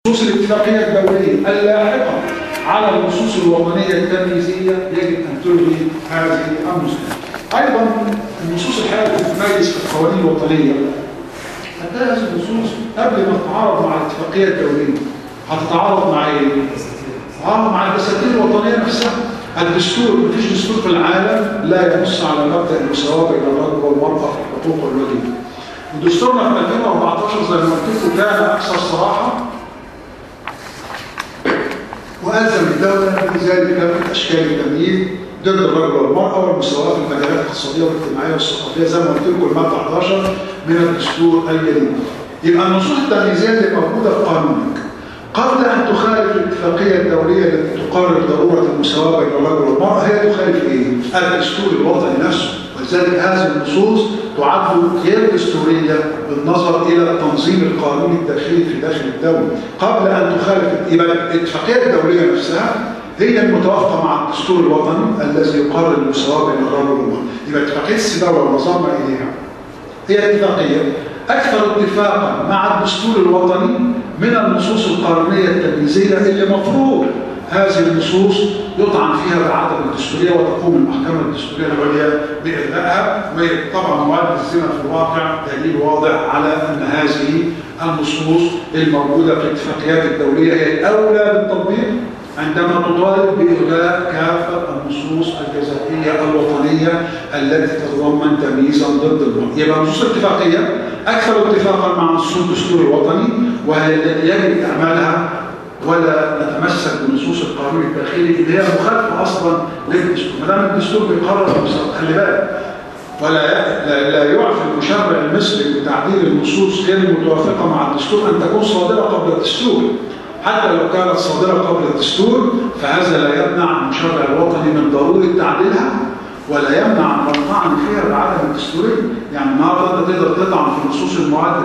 نصوص الاتفاقية الدولية اللاحقة على النصوص الوطنية التمييزية يجب أن تلغي هذه النصوص. أيضا النصوص الحقيقة تتميز في القوانين الوطنية هتلاقي هذه النصوص قبل ما تتعارض مع الاتفاقية الدولية هتتعارض مع ايه؟ اه مع الدساتير الوطنية نفسها الدستور مفيش دستور في العالم لا ينص على مبدأ المساواة بين الرجل والمرأة في الحقوق والواجبات. ودستورنا في 2014 زي ما قلت لكم كان أكثر صراحة وألزم الدولة في ذلك كافة أشكال التمييز ضد الرجل والمرأة والمساواة في المجالات الاقتصادية والاجتماعية والثقافية زي ما قلت لكم المادة 11 من الدستور الجديد. يبقى النصوص التمييزية اللي موجودة في قانونك قبل أن تخالف الاتفاقية الدولية التي تقرر ضرورة المساواة بين الرجل والمرأة هي تخالف إيه؟ الدستور الوطني نفسه ولذلك هذه النصوص تعد غير دستورية بالنظر إلى التنظيم القانوني الداخلي في داخل الدولة قبل أن تخالف يبقى الاتفاقية الدولية نفسها هي المتوافقة مع الدستور الوطني الذي يقرر المساواة بين الرجل والمرأة يبقى اتفاقية السيداوة والنظام إليها هي اتفاقية أكثر اتفاقا مع الدستور الوطني من النصوص القانونية التمييزية اللي مفروض هذه النصوص يطعن فيها بعدم الدستورية وتقوم المحكمة الدستورية العليا بإلغائها وطبعا مواد الزنا في الواقع دليل واضح على أن هذه النصوص الموجودة في الاتفاقيات الدولية هي الأولى بالتطبيق عندما نطالب بإلغاء كافة النصوص الجزائية الوطنية التي تتضمن تمييزا ضد المرأة. يبقى النصوص الاتفاقية أكثر اتفاقا مع نصوص الدستور الوطني وهي التي يجب إعمالها ولا نتمسك بنصوص القانون الداخلي اللي هي مخالفة أصلا للدستور. ما دام الدستور بيقرر خلي بالك ولا لا, لا يعفي المشرع المصري بتعديل النصوص غير المتوافقة مع الدستور أن تكون صادرة قبل الدستور. حتى لو كانت صادرة قبل الدستور فهذا لا يمنع المشرع الوطني من ضرورة تعديلها ولا يمنع من الطعن فيها بعدم الدستورية يعني النهارده انت تقدر تطعن في نصوص المعدل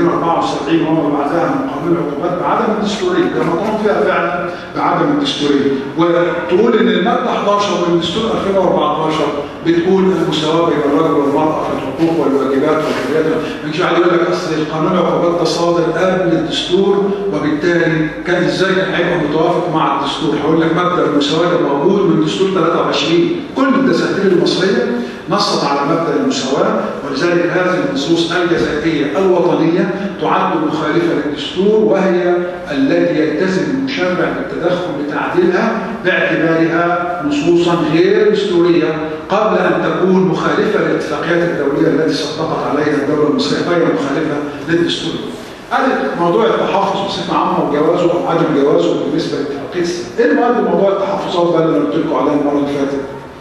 274 وما بعدها من قانون العقوبات بعدم الدستورية ده مطعون فيها فعلا بعدم الدستورية وتقول ان المادة 11 من دستور 2014 بتقول المساواة بين الرجل والمرأة في الحقوق والواجبات والحريات مش قاعد يقول لك اصل القانون العقوبات ده صادر قبل الدستور وبالتالي كان ازاي كان هيبقى متوافق مع الدستور هقول لك مبدا المساواه ده موجود من دستور 23 كل الدساتير المصريه نصت على مبدا المساواه ولذلك هذه النصوص الجزائيه الوطنيه تعد مخالفه للدستور وهي التي يلتزم المشرع بالتدخل بتعديلها باعتبارها نصوصا غير دستوريه قبل ان تكون مخالفه للاتفاقيات الدوليه التي صدقت عليها الدوله المصريه غير مخالفه للدستور. هذا موضوع التحفظ بصفه عامه وجوازه او عدم جوازه بالنسبه لاتفاقيه ايه المواد موضوع التحفظات بقى اللي قلت لكم عليها المره اللي فاتت؟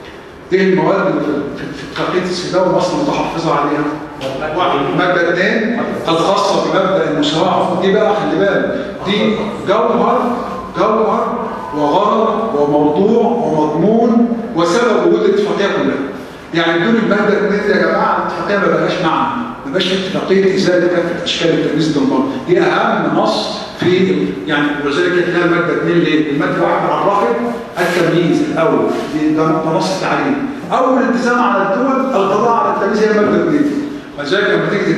ايه المواد اللي في اتفاقيه السيداوي مصر متحفظه عليها؟ واحد الماده اثنين الخاصه بمبدا المساواه دي بقى خلي بالك دي جوهر جوهر وغرض وموضوع ومضمون وسبب وجود الاتفاقيه كلها. يعني بدون الماده اثنين يا جماعه الاتفاقيه ما بقاش معنى ما بقاش اتفاقيه ازاله كافه اشكال التمييز بالمرض دي اهم نص في يعني ولذلك تلاقي الماده 2 ليه؟ الماده واحد عرفت التمييز الاول ده نص التعليم اول التزام على الدول القضاء على التمييز هي الماده 2 ولذلك لما تيجي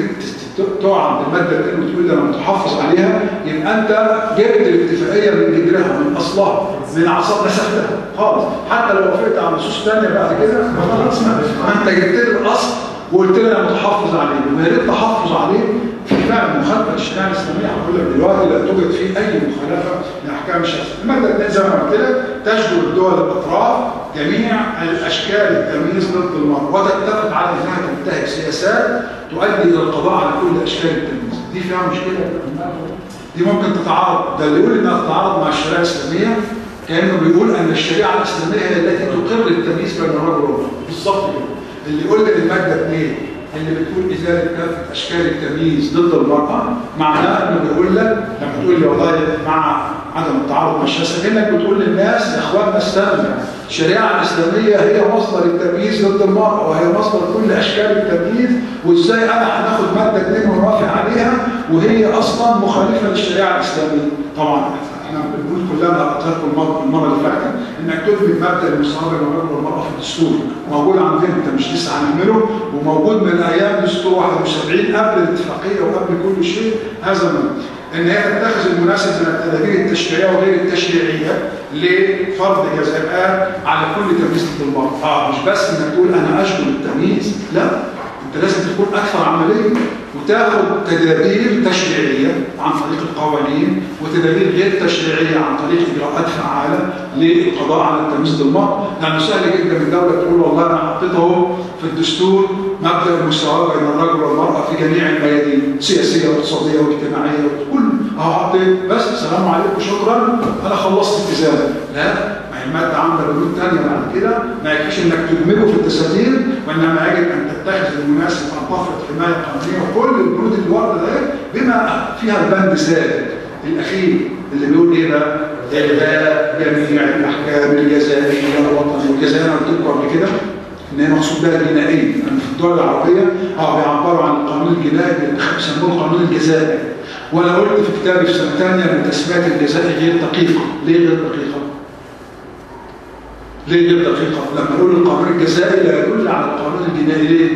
تقع بالماده 2 وتقول ده انا متحفظ عليها يبقى انت جبت الاتفاقيه من جذرها من اصلها من اعصاب نسختها خالص حتى لو وافقت على نصوص ثانيه بعد كده خلاص ما انت جبت لي الاصل وقلت لي انا متحفظ عليه ويا ريت تحفظ عليه في فعل مخالفه للشريعه الاسلاميه هقول لك دلوقتي لا توجد فيه اي مخالفه لاحكام الشريعه الماده 2 زي ما قلت لك تشمل الدول الاطراف جميع الاشكال التمييز ضد المرأة وتتفق على انها تنتهج سياسات تؤدي الى القضاء على كل اشكال التمييز دي فيها مشكله دي ممكن تتعارض ده اللي يقول انها تتعارض مع الشريعه الاسلاميه كانه بيقول ان الشريعه الاسلاميه هي التي تقر التمييز بين الرجل والمراه بالظبط كده اللي يقول لك الماده 2 اللي بتقول ازاله كافه اشكال التمييز ضد المراه معناه انه بيقول لك لما تقول لي والله مع عدم التعارض مع الشاسه كانك بتقول للناس يا اخواننا استنى الشريعه الاسلاميه هي مصدر التمييز ضد المراه وهي مصدر كل اشكال التمييز وازاي انا هناخد ماده 2 ونوافق عليها وهي اصلا مخالفه للشريعه الاسلاميه طبعا احنا بنقول كلنا قلت لكم المره المره اللي فاتت انك تثبت مبدا المساواه بين الرجل والمراه في الدستور موجود عندنا انت مش لسه هنعمله وموجود من ايام دستور 71 قبل الاتفاقيه وقبل كل شيء هذا المبدا ان هي تتخذ المناسب من التدابير التشريعيه وغير التشريعيه لفرض جزاءات على كل تمييز ضد المراه اه مش بس انك تقول انا اشكر التمييز لا انت لازم تكون اكثر عمليه وتاخد تدابير تشريعيه عن طريق القوانين وتدابير غير تشريعيه عن طريق اجراءات فعاله للقضاء على التمييز للمراه، لانه سهل جدا الدوله تقول والله انا حطيته في الدستور مبدا المساواه بين الرجل والمراه في جميع الميادين سياسيه واقتصاديه واجتماعيه وكل اهو حطيت بس السلام عليكم شكرا انا خلصت التزامي لا ما هي الماده عامله بنود ثانيه بعد كده ما يكفيش انك تدمجه في الدساتير وانما يجب ان تتخذ المناسب ان تفرض حمايه قانونيه وكل البنود اللي ورده ده بما فيها البند الثالث الاخير اللي بيقول ايه بقى؟ الغاء جميع الاحكام الجزائيه الوطنيه والجزائيه انا قلت لكم قبل كده ان هي مقصود بها الجنائيه يعني في الدول العربيه اه بيعبروا عن القانون الجنائي بيسموه القانون الجزائي وانا قلت في كتابي في سنه ثانيه ان تسميه الجزائي غير دقيقه ليه غير دقيقه؟ ليه غير دقيقه؟ لما نقول القانون الجزائي لا يدل على القانون الجنائي ليه؟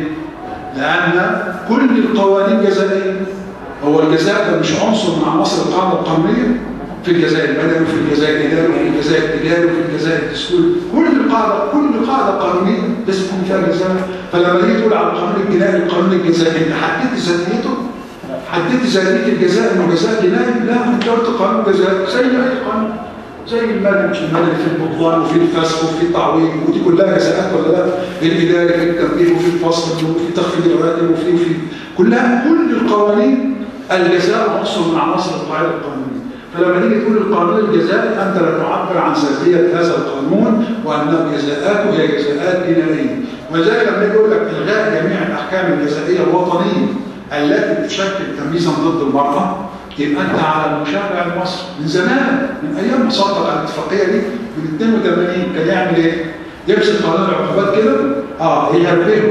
لان كل القوانين جزائيه هو الجزاء ده مش عنصر من عناصر القاعده القانونيه في الجزاء المدني وفي الجزاء الاداري وفي الجزاء التجاري وفي الجزاء الدستوري كل قاعده كل قاعده قانونيه لازم يكون فيها جزاء فلما تيجي تقول على القانون الجنائي القانون الجزائي انت حددت ذاتيته حددت ذاتيه الجزاء انه جزاء جنائي لا انت قلت قانون جزائي زي اي قانون زي المدني مش المدني في البطلان وفي الفسخ وفي التعويض ودي كلها جزاءات ولا لا؟ الاداري في التنبيه وفي الفصل وفي تخفيض الرواتب وفي في كلها كل القوانين الجزاء عنصر من عناصر القاعده القانونيه فلما تيجي تقول القانون الجزائي انت لا تعبر عن ذاتيه هذا القانون وانه جزاءاته هي جزاءات جنائيه ولذلك لما يجي يقول لك الغاء جميع الاحكام الجزائيه الوطنيه التي تشكل تمييزا ضد المراه يبقى انت على المشرع المصري من زمان من ايام ما صدق على الاتفاقيه دي من 82 كان يعمل ايه؟ يمسك قانون العقوبات كده اه يهربه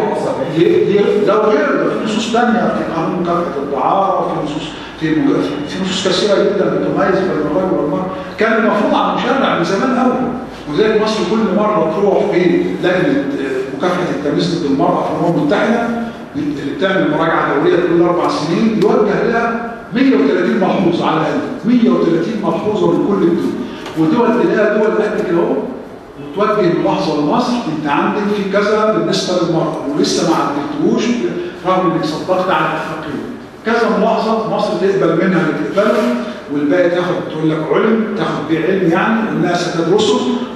لو غير في نصوص ثانيه في قانون مكافحه الدعاره وفي نصوص في في نصوص كثيره جدا بتميز بين الرجل والمراه كان المفروض على المشرع من زمان قوي وذلك مصر كل مره تروح في لجنه مكافحه التمييز ضد المراه في الامم المتحده اللي بتعمل مراجعه دوريه كل اربع سنين يوجه لها 130 ملحوظه على الاقل 130 ملحوظه من كل الدول ودول تلاقيها دول قد كده اهو وتوجه ملاحظه لمصر انت عندك في كذا بالنسبه للمراه ولسه ما عدلتوش رغم انك صدقت على الاتفاقيه كذا ملاحظه مصر تقبل منها اللي تقبله والباقي تاخد تقول لك علم تاخد بيه علم يعني والناس ستدرسه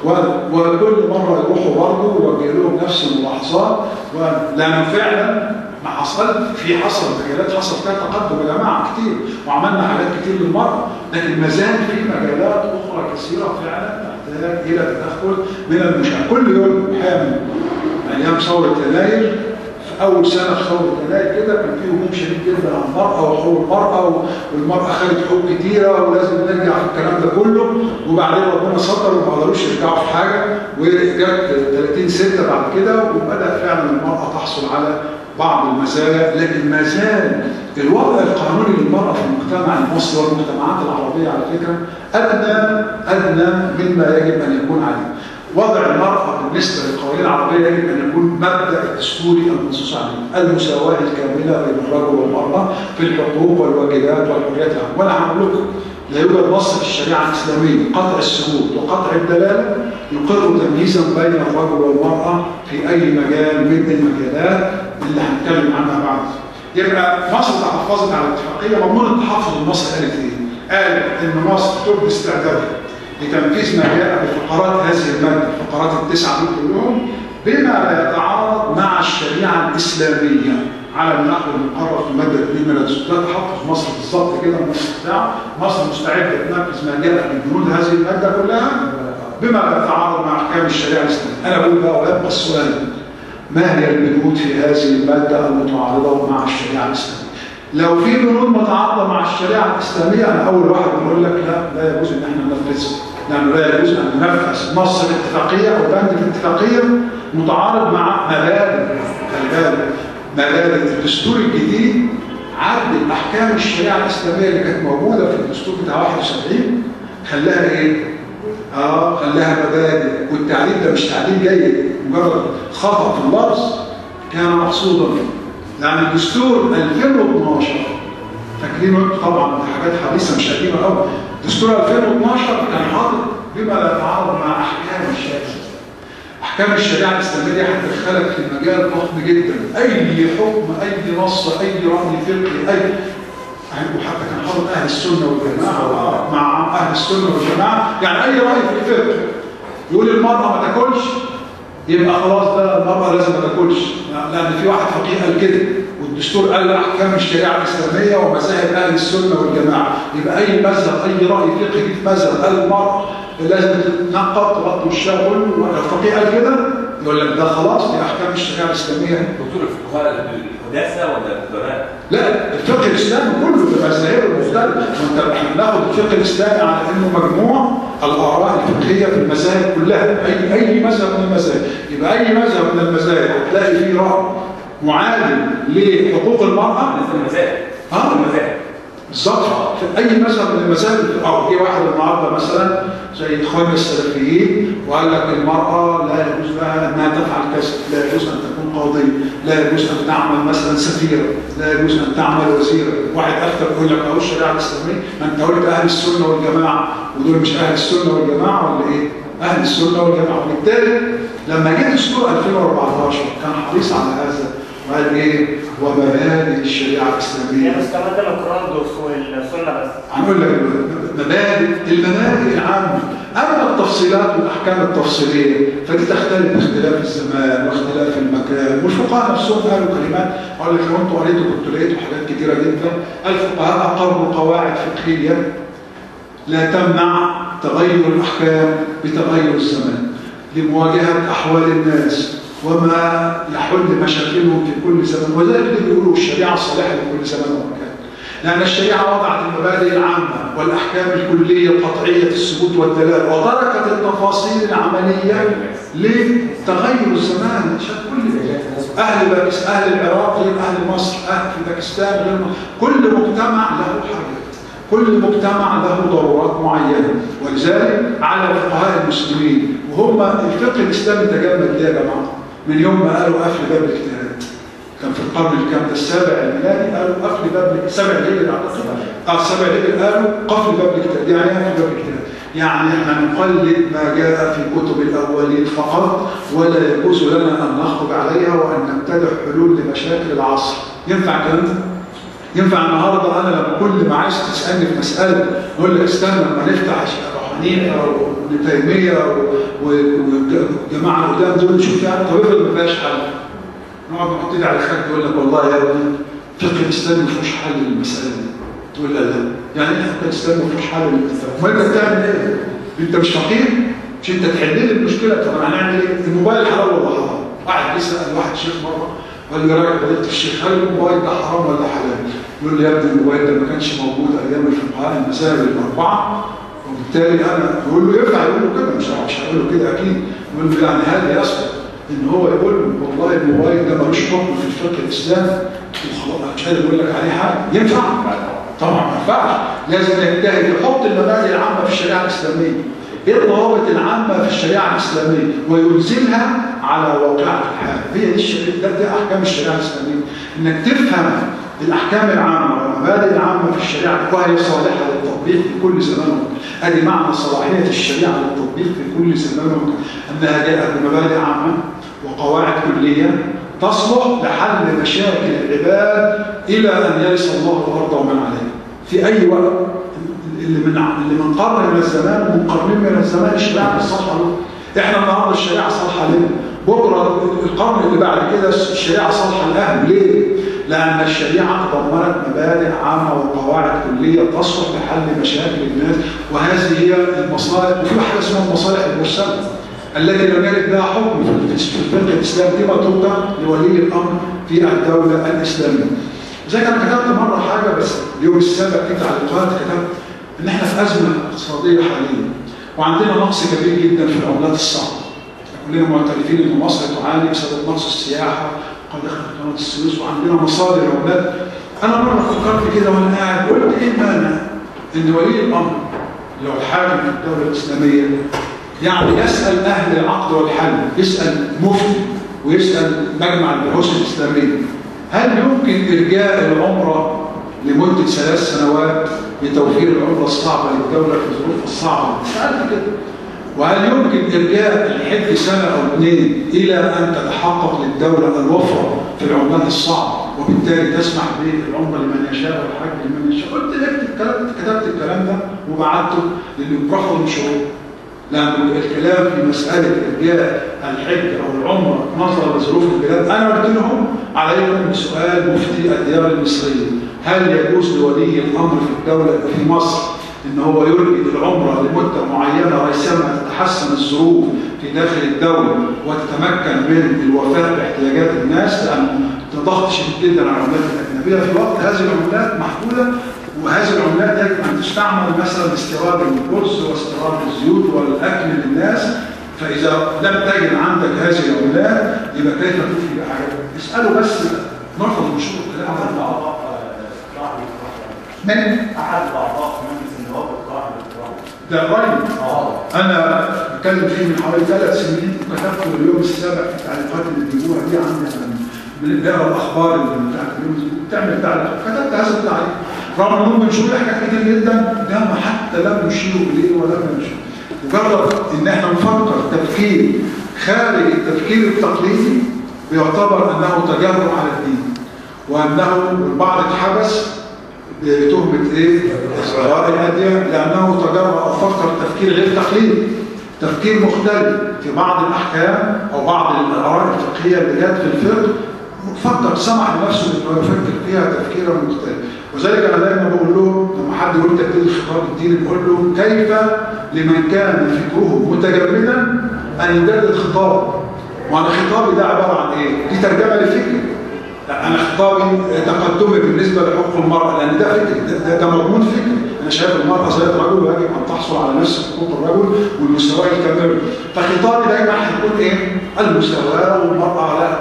وكل مره يروحوا برضه ويوجه لهم نفس الملاحظات ولانه فعلا ما حصل في حصل مجالات حصل فيها تقدم يا جماعه كتير وعملنا حاجات كتير للمراه لكن ما زال في مجالات اخرى كثيره فعلا تحتاج الى تدخل من المشاع كل يوم حامل ايام ثوره يناير في اول سنه في ثوره يناير كده كان في هجوم شديد جدا على المراه وحقوق المراه والمراه خدت حقوق كتيره ولازم نرجع في الكلام ده كله وبعدين ربنا ستر وما قدروش يرجعوا في حاجه وجت 30 6 بعد كده وبدا فعلا المراه تحصل على بعض المزايا لكن ما زال الوضع القانوني للمرأة في المجتمع المصري والمجتمعات العربية على فكرة أدنى أدنى مما يجب أن يكون عليه. وضع المرأة بالنسبة للقوانين العربية يجب أن يكون مبدأ الدستوري المنصوص عليه، المساواة الكاملة بين الرجل والمرأة في الحقوق والواجبات والحريات العامة، وأنا هقول لكم لا يوجد نص في الشريعة الإسلامية قطع الثبوت وقطع الدلالة يقر تمييزا بين الرجل والمرأة في أي مجال من المجالات اللي هنتكلم عنها بعد. يبقى مصر تحفظت على الاتفاقية مضمون التحفظ المصري قالت إيه؟ قالت إن مصر تبدي استعدادها لتنفيذ ما جاء بفقرات هذه المادة الفقرات التسعة دول كلهم بما لا يتعارض مع الشريعة الإسلامية على النحو المقرر في المادة 2 من الدستور ده تحفظ مصر بالظبط كده النص بتاعه مصر مستعدة تنفذ ما جاء من بنود هذه المادة كلها بما لا يتعارض مع أحكام الشريعة الإسلامية أنا بقول بقى ويبقى السؤال ما هي البنود في هذه المادة المتعارضة مع الشريعة الإسلامية لو في بنود متعارضه مع الشريعه الاسلاميه انا اول واحد بقول لك لا لا يجوز ان احنا ننفذها لانه لا يجوز ان ننفذ نص الاتفاقيه او بند الاتفاقيه متعارض مع مبادئ خلي بالك مبادئ الدستور الجديد عدل احكام الشريعه الاسلاميه اللي كانت موجوده في الدستور بتاع 71 خلاها ايه؟ اه خلاها مبادئ والتعليم ده مش تعليم جيد مجرد خطأ في اللفظ كان مقصودا لأن الدستور 2012 فاكرين انتوا طبعا دي حاجات حديثه مش قديمه قوي دستور 2012 كان حاطط بما لا يتعارض مع احكام الشريعه احكام الشريعه الاسلاميه هتدخلك في مجال ضخم جدا اي حكم اي نص اي راي فقهي اي وحتى كان حاطط اهل السنه والجماعه مع اهل السنه والجماعه يعني اي راي في الفقه يقول المراه ما تاكلش يبقى خلاص ده المراه لازم ما تاكلش لان في واحد فقيه قال كده والدستور قال احكام الشريعه الاسلاميه ومذاهب اهل السنه والجماعه يبقى اي مذهب اي راي فقهي في مذهب قال المراه لازم تتنقط تغطي وشها كله والفقيه قال كده يقول لك ده خلاص دي احكام الشريعه الاسلاميه دكتور الفقهاء الحداثه ولا القدماء؟ لا الفقه الاسلامي كله في مذاهبه المختلفه وانت احنا بناخد الفقه الاسلامي على انه مجموع الاراء الفقهيه في المذاهب كلها اي اي مذهب من المذاهب يبقى اي مذهب من المذاهب هتلاقي فيه راي معادل لحقوق المراه بالنسبه للمذاهب اه المذاهب بالظبط في اي مذهب من المذاهب او في واحد النهارده مثلا زي اخواننا السلفيين وقال لك المراه لا يجوز لها انها تفعل كذا، لا يجوز ان تكون قاضيه، لا يجوز ان تعمل مثلا سفيره، لا يجوز ان تعمل وزيره، واحد اكثر يقول لك اهو الشريعه الاسلاميه، ما انت قلت اهل السنه والجماعه ودول مش اهل السنه والجماعه ولا ايه؟ اهل السنه والجماعه، وبالتالي لما جه دستور 2014 كان حريص على هذا وقال ايه؟ ومبادئ الشريعه الاسلاميه هي مستمدة من القرآن والسنة بس هنقول لك مبادئ المبادئ العامة أما التفصيلات والأحكام التفصيلية فدي تختلف باختلاف الزمان واختلاف المكان والفقهاء نفسهم قالوا كلمات قال لك لو انتوا قريتوا كنتوا لقيتوا حاجات كتيرة جدا الفقهاء أقروا قواعد فقهية لا تمنع تغير الأحكام بتغير الزمان لمواجهة أحوال الناس وما يحل مشاكلهم في كل زمن وذلك اللي بيقولوا الشريعة الصالحة لكل زمان ومكان لأن الشريعة وضعت المبادئ العامة والأحكام الكلية القطعية الثبوت والدلالة وتركت التفاصيل العملية لتغير الزمان عشان كل أهل باكستان أهل العراق غير أهل مصر أهل في باكستان غير مصر. كل مجتمع له حاجة كل مجتمع له ضرورات معينة ولذلك على فقهاء المسلمين وهم الفقه الإسلامي تجمد ليه يا جماعة من يوم ما قالوا قفل باب الاجتهاد كان في القرن الكام ده السابع الميلادي قالوا قفل باب السابع الهجري اعتقد اه السابع الهجري قالوا قفل باب الاجتهاد يعني ايه قفل باب الاجتهاد؟ يعني احنا نقلد ما جاء في كتب الاولين فقط ولا يجوز لنا ان نخرج عليها وان نبتدع حلول لمشاكل العصر ينفع الكلام ده؟ ينفع النهارده انا لما كل ما عايز تسالني في مساله اقول لك استنى لما نفتح ابو حنيفه وابن تيميه والجماعه القدام دول نشوف فيها طب افرض ما فيهاش حل نقعد نحط ايدي على الخد يقول لك والله يا ابني الفقه الاسلامي ما فيهوش حل للمساله دي تقول لا لا يعني ايه الفقه الاسلامي ما فيهوش حل للمساله امال انت بتعمل ايه؟ انت مش فقير مش انت تحل لي المشكله طب هنعمل ايه؟ الموبايل حلال ولا حرام؟ واحد بيسال واحد شيخ مره قال لي راجل فضيله الشيخ هل الموبايل ده حرام ولا حلال؟ يقول لي يا ابني الموبايل ده ما كانش موجود ايام الفقهاء المذاهب الاربعه وبالتالي انا يقول له ينفع يقول له كده مش مش هقول له كده اكيد يقول له يعني هذا يصلح ان هو يقول له والله الموبايل ده ملوش حكم في الفقه الاسلامي وخلاص مش قادر يقول لك عليه حاجه ينفع؟ طبعا ما ينفعش لازم يجتهد يحط المبادئ العامه في الشريعه الاسلاميه ايه الضوابط العامه في الشريعه الاسلاميه وينزلها على واقعة الحال هي دي الشريعه ده, ده احكام الشريعه الاسلاميه انك تفهم الاحكام العامه والمبادئ العامه في الشريعه وهي صالحه للتطبيق في كل زمان ومكان ادي معنى صلاحيه الشريعه للتطبيق في كل زمان ومكان انها جاءت بمبادئ عامه وقواعد كليه تصلح لحل مشاكل العباد الى ان يرث الله الارض ومن عليها في اي وقت اللي من اللي من قرن من الزمان ومن قرنين من الزمان الشريعه مش صالحه له احنا النهارده الشريعه صالحه لنا بكره القرن اللي بعد كده الشريعه صالحه لاهله ليه؟ لأن الشريعة ضمنت مبادئ عامة وقواعد كلية تصلح لحل مشاكل الناس وهذه هي المصالح وفي حاجة اسمها المصالح المرسلة التي لم يرد لها حكم في الفقه الإسلامي دي مطلوبة لولي الأمر في الدولة الإسلامية. زي أنا كتبت مرة حاجة بس اليوم السابع في تعليقات كتبت إن إحنا في أزمة اقتصادية حاليا وعندنا نقص كبير جدا في العملات الصعبة. كلنا معترفين إن مصر تعاني بسبب نقص السياحة قد دخلت قناه السويس وعندنا مصادر عملات انا مره فكرت كده وانا قاعد قلت ايه المانع ان ولي الامر لو حاكم في الدولة الإسلامية يعني يسأل أهل العقد والحل يسأل مفتي ويسأل مجمع البحوث الإسلامية هل يمكن إرجاء العمرة لمدة ثلاث سنوات لتوفير العمرة الصعبة للدولة في الظروف الصعبة؟ سألت كده وهل يمكن إرجاء الحج سنة أو اثنين إلى أن تتحقق للدولة الوفرة في العملات الصعبة وبالتالي تسمح بالعمرة لمن يشاء والحج لمن يشاء قلت اكتب الكلام كتبت الكلام ده وبعته للي برفض الشروط لأن الكلام في مسألة إرجاء الحج أو العمرة نظرا لظروف البلاد أنا قلت لهم عليكم بسؤال مفتي الديار المصرية هل يجوز لولي الأمر في الدولة في مصر ان هو يلقي العمره لمده معينه ريثما تتحسن الظروف في داخل الدوله وتتمكن من الوفاء باحتياجات الناس لان ضغط شديد جدا على العملات الاجنبيه في وقت هذه العملات محدوده وهذه العملات يجب ان تستعمل مثلا لاستيراد الرز واستيراد الزيوت والاكل للناس فاذا لم تجد عندك هذه العملات يبقى كيف تفي بحاجه اسالوا بس نرفض مشروع الكلام ده من احد الاعضاء في مجلس النواب اقترح الاقتراح ده الراجل انا بتكلم فيه من حوالي ثلاث سنين وكتبته اليوم السابع في التعليقات اللي بيجوها دي عندي انا بنقرا الاخبار اللي بتاعت اليوم بتعمل تعليق كتبت هذا التعليق رغم انهم بنشوف حاجات كتير جدا ده ما حتى لم يشيروا اليه ولا يشيروا مجرد ان احنا نفكر تفكير خارج التفكير التقليدي بيعتبر انه تجرؤ على الدين وانه البعض اتحبس بتهمة ايه؟ إصغاء الأديان لأنه تجرأ أو فكر تفكير غير تقليدي تفكير مختلف في بعض الأحكام أو بعض الآراء الفقهية اللي جت في الفقه فكر سمح لنفسه انه يفكر فيها تفكيرا مختلفا وذلك انا دايما بقول له لما حد يقول تجديد الخطاب الديني بقول له كيف لمن كان فكره متجمدا ان يجدد خطاب وانا خطابي ده عباره عن ايه؟ دي ترجمه لفكري لا انا خطابي تقدمي بالنسبه لحقوق المراه لان ده فكر ده, ده, ده مضمون فكري انا شايف المراه زي الرجل ويجب ان تحصل على نفس حقوق الرجل والمساواه الكامله فخطابي دايما هيكون ايه؟ المساواه والمراه على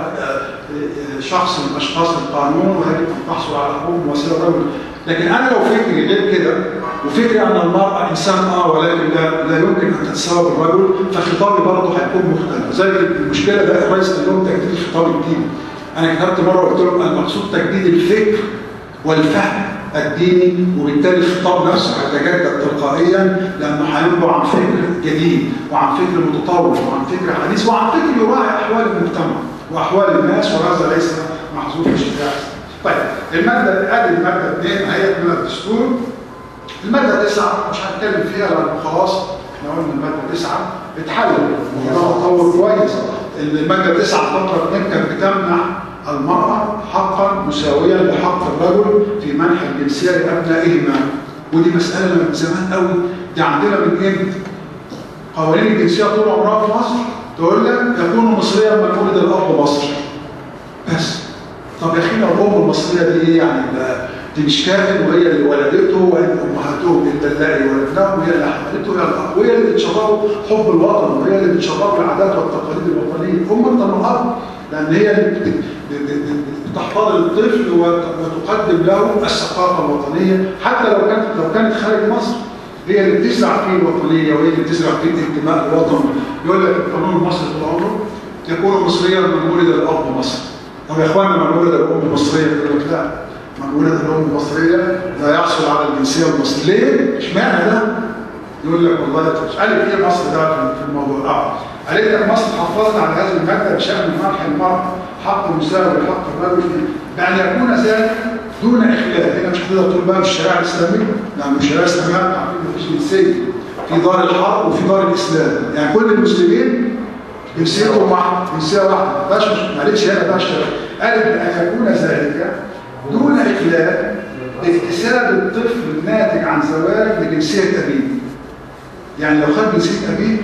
شخص من اشخاص القانون ويجب ان تحصل على حقوق وسيله الرجل لكن انا لو فكري غير كده وفكري ان المراه انسان اه ولكن لا, لا يمكن ان تتساوى بالرجل فخطابي برضه هيكون مختلف زي المشكله ده الرئيس قال لهم تجديد الخطاب الديني انا كتبت مره وقلت لهم المقصود تجديد الفكر والفهم الديني وبالتالي الخطاب نفسه هيتجدد تلقائيا لانه هينبع عن فكر جديد وعن فكر متطور وعن فكر حديث وعن فكر يراعي احوال المجتمع واحوال الناس وهذا ليس محظوظ في الشريعه. طيب الماده ادي الماده 2 هي من الدستور الماده 9 مش هنتكلم فيها لان خلاص احنا قلنا الماده 9 اتحل وده تطور كويس الماده 9 فقره 2 كانت بتمنح المرأة حقا مساويا لحق الرجل في منح الجنسية لأبنائهما ودي مسألة من زمان قوي دي عندنا من امتى؟ قوانين الجنسية طول عمرها في مصر تقول لك يكون مصريا من ولد الأب مصري بس طب يا أخي لو الأم المصرية دي إيه يعني ده دي مش كافر وهي اللي ولدته وهي أمهاتهم اللي ولدناهم وهي اللي حملته وهي الأب وهي اللي بتشربوا حب الوطن وهي اللي بتشربوا العادات والتقاليد الوطنية أم أنت من الأب لأن هي اللي بتحتضن الطفل وتقدم له الثقافة الوطنية حتى لو كانت لو كانت خارج مصر هي اللي بتزرع فيه الوطنية وهي اللي بتزرع فيه الانتماء للوطن يقول لك القانون المصري طول عمره يكون مصريا من ولد الأب مصري طب يا إخوانا من ولد الأم مصرية يقول لك لا من ولد الأم مصرية لا يحصل على الجنسية المصرية ليه؟ اشمعنى ده؟ يقول لك والله قالت ايه مصر ده في الموضوع؟ اه قالت لك مصر حافظت على هذه الماده بشان منح المرأة حق مساوي لحق الرجل بأن يكون ذلك دون إخلال هنا مش هتقدر تقول بقى في الشريعة الإسلامية لأن الشريعة الإسلامية عارفين مفيش جنسية في دار الحرب وفي دار الإسلام يعني كل المسلمين جنسيتهم واحدة جنسية واحدة باش معلش هنا باش قالت بأن يكون ذلك دون إخلال لاكتساب الطفل الناتج عن زواج لجنسية أبيه يعني لو خد جنسية أبيه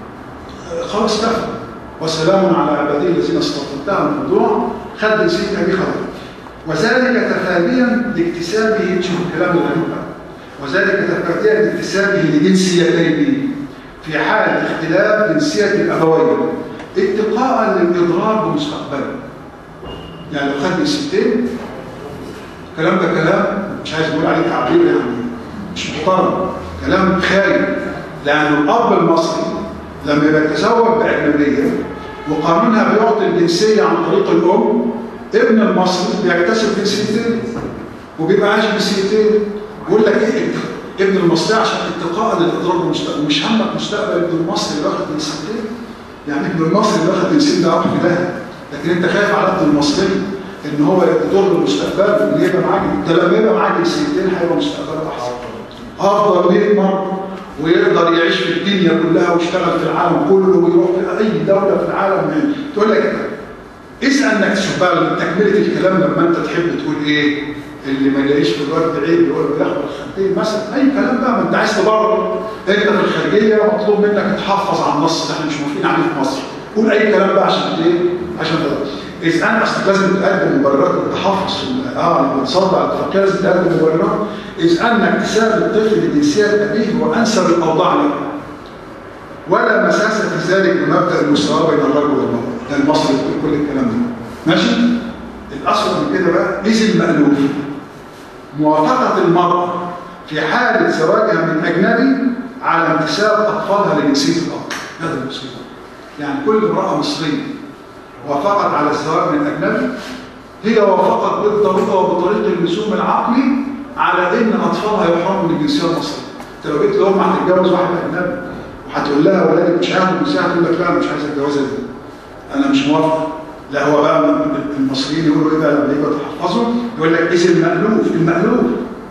خلاص كفى وسلام على عبادي الذين استطعتهم الموضوع خد جنسية أبيه خلاص وذلك تفاديا لاكتسابه شوف الكلام الغريب وذلك تفاديا لاكتسابه لجنسيتين في حال اختلاف جنسية الأبوين اتقاء للإضرار بمستقبله يعني لو خد جنسيتين الكلام ده كلام مش عايز اقول عليه تعبير يعني مش محترم كلام خايب لأن الأب المصري لما بيتزوج بأجنبية وقانونها بيعطي الجنسية عن طريق الأم ابن المصري بيكتسب جنسيتين وبيبقى عايش جنسيتين يقول لك ايه ابن المصري عشان اتقاء للاضرار بالمستقبل مش همك مستقبل ابن المصري اللي واخد جنسيتين يعني ابن المصري اللي واخد جنسيتين ده واحد في داهيه لكن انت خايف على ابن المصري ان هو يضر مستقبله ان يبقى معاه ده لما يبقى معاه جنسيتين هيبقى مستقبله احسن افضل 100 مره ويقدر يعيش في الدنيا كلها ويشتغل في العالم كله ويروح في اي دوله في العالم تقول لك اسال انك تشوف بقى تكمله الكلام لما انت تحب تقول ايه اللي ما يلاقيش في الورد عيب يقول بيحضر الخارجيه مثلا اي كلام بقى ما انت عايز تبرر انت في الخارجيه مطلوب منك تحفظ على النص اللي احنا مش موافقين عليه في مصر قول اي كلام بقى عشان ايه عشان تبرر اذا انا اصل لازم تقدم مبررات التحفظ اه المتصدع على الاتفاقيه لازم تقدم مبررات اذ انك تساب الطفل بجنسيه ابيه وانسب الاوضاع له ولا مساس في ذلك بمبدا المساواه بين الرجل والمراه ده المصري بيقول كل الكلام ده ماشي الاصل من كده بقى اذ المالوف موافقه المراه في حاله زواجها من اجنبي على انتساب اطفالها لجنسيه الاب هذا المصيبه يعني كل امراه مصريه وافقت على الزواج من اجنبي هي وافقت بالضروره وبطريق اللزوم العقلي على ان اطفالها يحرموا من الجنسيه المصريه انت لو جيت لهم هتتجوز واحد اجنبي وهتقول لها ولادك مش هياخدوا الجنسيه هتقول لك لا انا مش عايز اتجوزها دي انا مش موافق لا هو بقى المصريين يقولوا ايه بقى لما يجوا يتحفظوا يقول لك اذا المألوف المألوف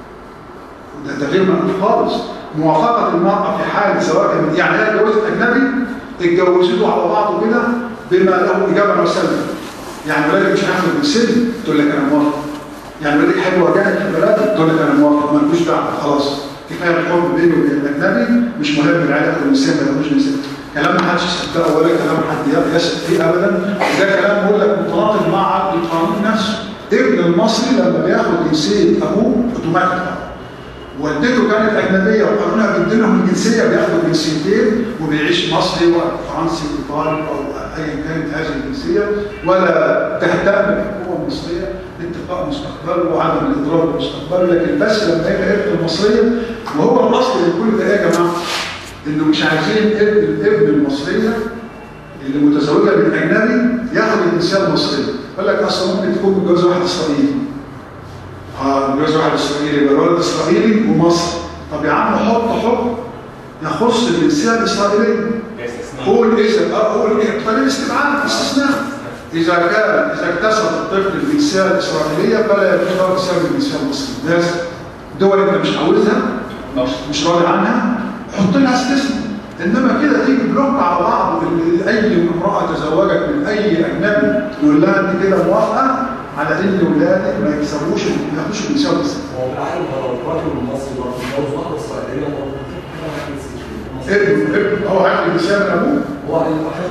ده, ده غير مألوف خالص موافقة المرأة في حال زواجها من يعني هي اتجوزت أجنبي اتجوزته على بعضه كده بما له إجابة مسلمة يعني ولادك مش هياخدوا الجنسية تقول لك أنا موافق يعني ولادك حلو وجانك في بلدك تقول لك أنا موافق مالكوش دعوة خلاص كفاية الحب بيني وبين الأجنبي مش مهم العلاقة والجنسية ما ياخدوش جنسية كلام ما حدش يصدقه ولا كلام حد يثق فيه ابدا وده كلام بقول لك متناقض مع عقد القانون نفسه ابن المصري لما بياخد جنسيه ابوه اوتوماتيك والدته كانت اجنبيه وقانونها بيديلهم الجنسيه بياخدوا جنسيتين وبيعيش مصري وفرنسي وايطالي او ايا كانت هذه الجنسيه ولا تهتم بالحكومه المصريه لاتقاء مستقبله وعدم الاضرار بمستقبله لكن بس لما يبقى ابن المصريه وهو الاصل لكل ده يا جماعه انه مش عايزين ابن الابن المصريه اللي متزوجه من اجنبي ياخد الجنسيه المصريه يقول لك اصلا ممكن تكون متجوزه واحد اسرائيلي اه متجوزه واحد اسرائيلي يبقى الولد اسرائيلي ومصري طب يا عم حط حكم يخص الجنسيه الاسرائيليه قول اذا اه قول ايه طريق الاستبعاد استثناء اذا كان اذا اكتسب الطفل الجنسيه الاسرائيليه فلا يجوز بسبب الجنسيه المصريه ناس دول انت مش عاوزها مش راضي عنها حط لها استثناء انما كده تيجي بلوك على بعض اي امراه تزوجت من اي اجنبي تقول لها انت كده موافقه على ان ولادك ما يكسبوش ما ياخدوش الجنسيه المصريه. هو بالعقل هو الراجل المصري لو اتجوز واحده اسرائيليه هو ابن ابن هو هياخد الجنسيه من ابوه هو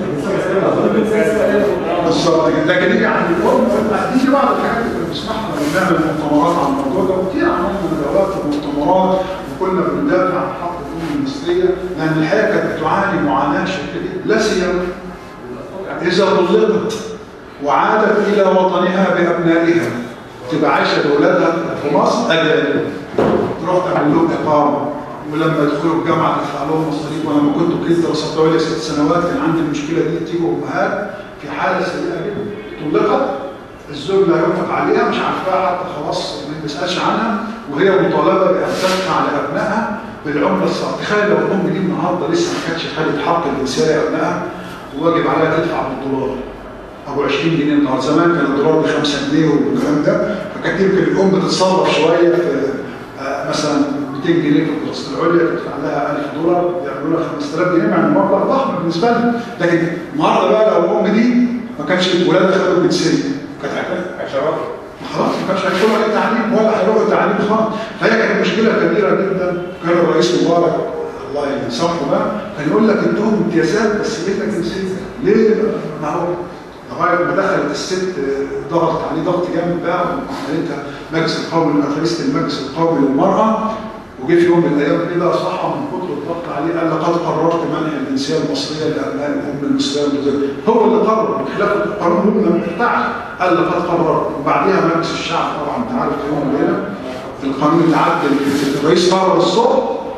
بالظبط كده لكن يجي عند الام دي بعض الحاجات اللي بنسمعها لما بنعمل مؤتمرات عن الموضوع ده وكتير عملنا ندوات ومؤتمرات وكنا بندافع عن حق الام المصريه لان الحياه كانت بتعاني معاناه شديده لا سيما اذا طلقت وعادت الى وطنها بابنائها تبقى عايشه باولادها في مصر اجل تروح تعمل لهم اقامه ولما يدخلوا الجامعه تدفع لهم مصاريف ولما كنت كنت درست حوالي ست سنوات كان عندي المشكله دي تيجي امهات في حاله سيئه جدا طلقت الزوج لا ينفق عليها مش عارفاها حتى خلاص ما بيسالش عنها وهي مطالبه بان تدفع لابنائها بالعمله الصعبه تخيل لو الام دي النهارده لسه ما كانتش خدت حق الجنسيه لابنائها وواجب عليها تدفع بالدولار ابو 20 جنيه النهارده زمان كان الدولار ب 5 جنيه والكلام ده فكانت يمكن الام بتتصرف شويه في آه مثلا 200 جنيه في الدراسه العليا تدفع لها 1000 دولار يعملوا لها 5000 جنيه مع مبلغ ضخم بالنسبه لها لكن النهارده بقى لو الام دي ما كانش ولادها خدوا الجنسيه كانت خلاص ما كانش هيدخلوا عليه تعليم ولا هيروحوا تعليم خالص فهي كانت مشكله كبيره جدا كان الرئيس مبارك الله ينصحه بقى كان يقول لك ادوهم امتيازات بس جيب لك جنسيه ليه؟ ما هو لغايه ما دخلت الست ضغط عليه ضغط جامد بقى وعملتها مجلس القومي رئيسه المجلس القومي للمراه وجه في يوم من الايام كده صحى من كتر الضغط عليه قال لقد قررت منع الجنسيه المصريه لابناء الام المصريه المتزوجه هو اللي قرر خلاف القانون هو ما ارتاحش قال لقد قررت وبعديها مجلس الشعب طبعا انت عارف في يوم وليله القانون اللي عدل الرئيس قرر الصبح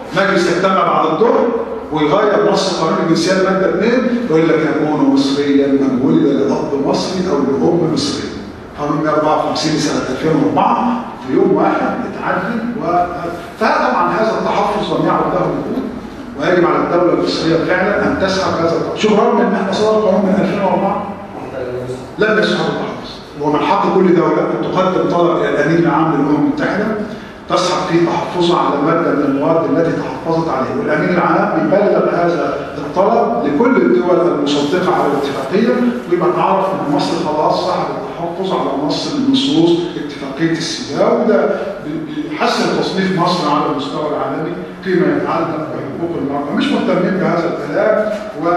مجلس يجتمع بعد الظهر ويغير نص قانون الجنسيه الماده 2 يقول لك يكون مصريا من ولد لاب مصري او لام مصريه قانون 154 سنه 2004 في يوم واحد اتعدل و فطبعا هذا التحفظ لم يعد له وجود ويجب على الدوله المصريه فعلا ان تسحب هذا التحفظ شوف رغم ان احنا صدر قانون من 2004 لم يسحب التحفظ ومن حق كل دوله ان تقدم طلب الى الامين العام للامم المتحده تسحب فيه تحفظها على ماده من المواد التي تحفظت عليه والامين العام يبلغ هذا الطلب لكل الدول المصدقه على الاتفاقيه ويبقى تعرف ان مصر خلاص سحبت التحفظ على نص من نصوص اتفاقيه السيداو وده بيحسن تصنيف مصر على المستوى العالمي فيما يتعلق بحقوق المراه مش مهتمين بهذا الكلام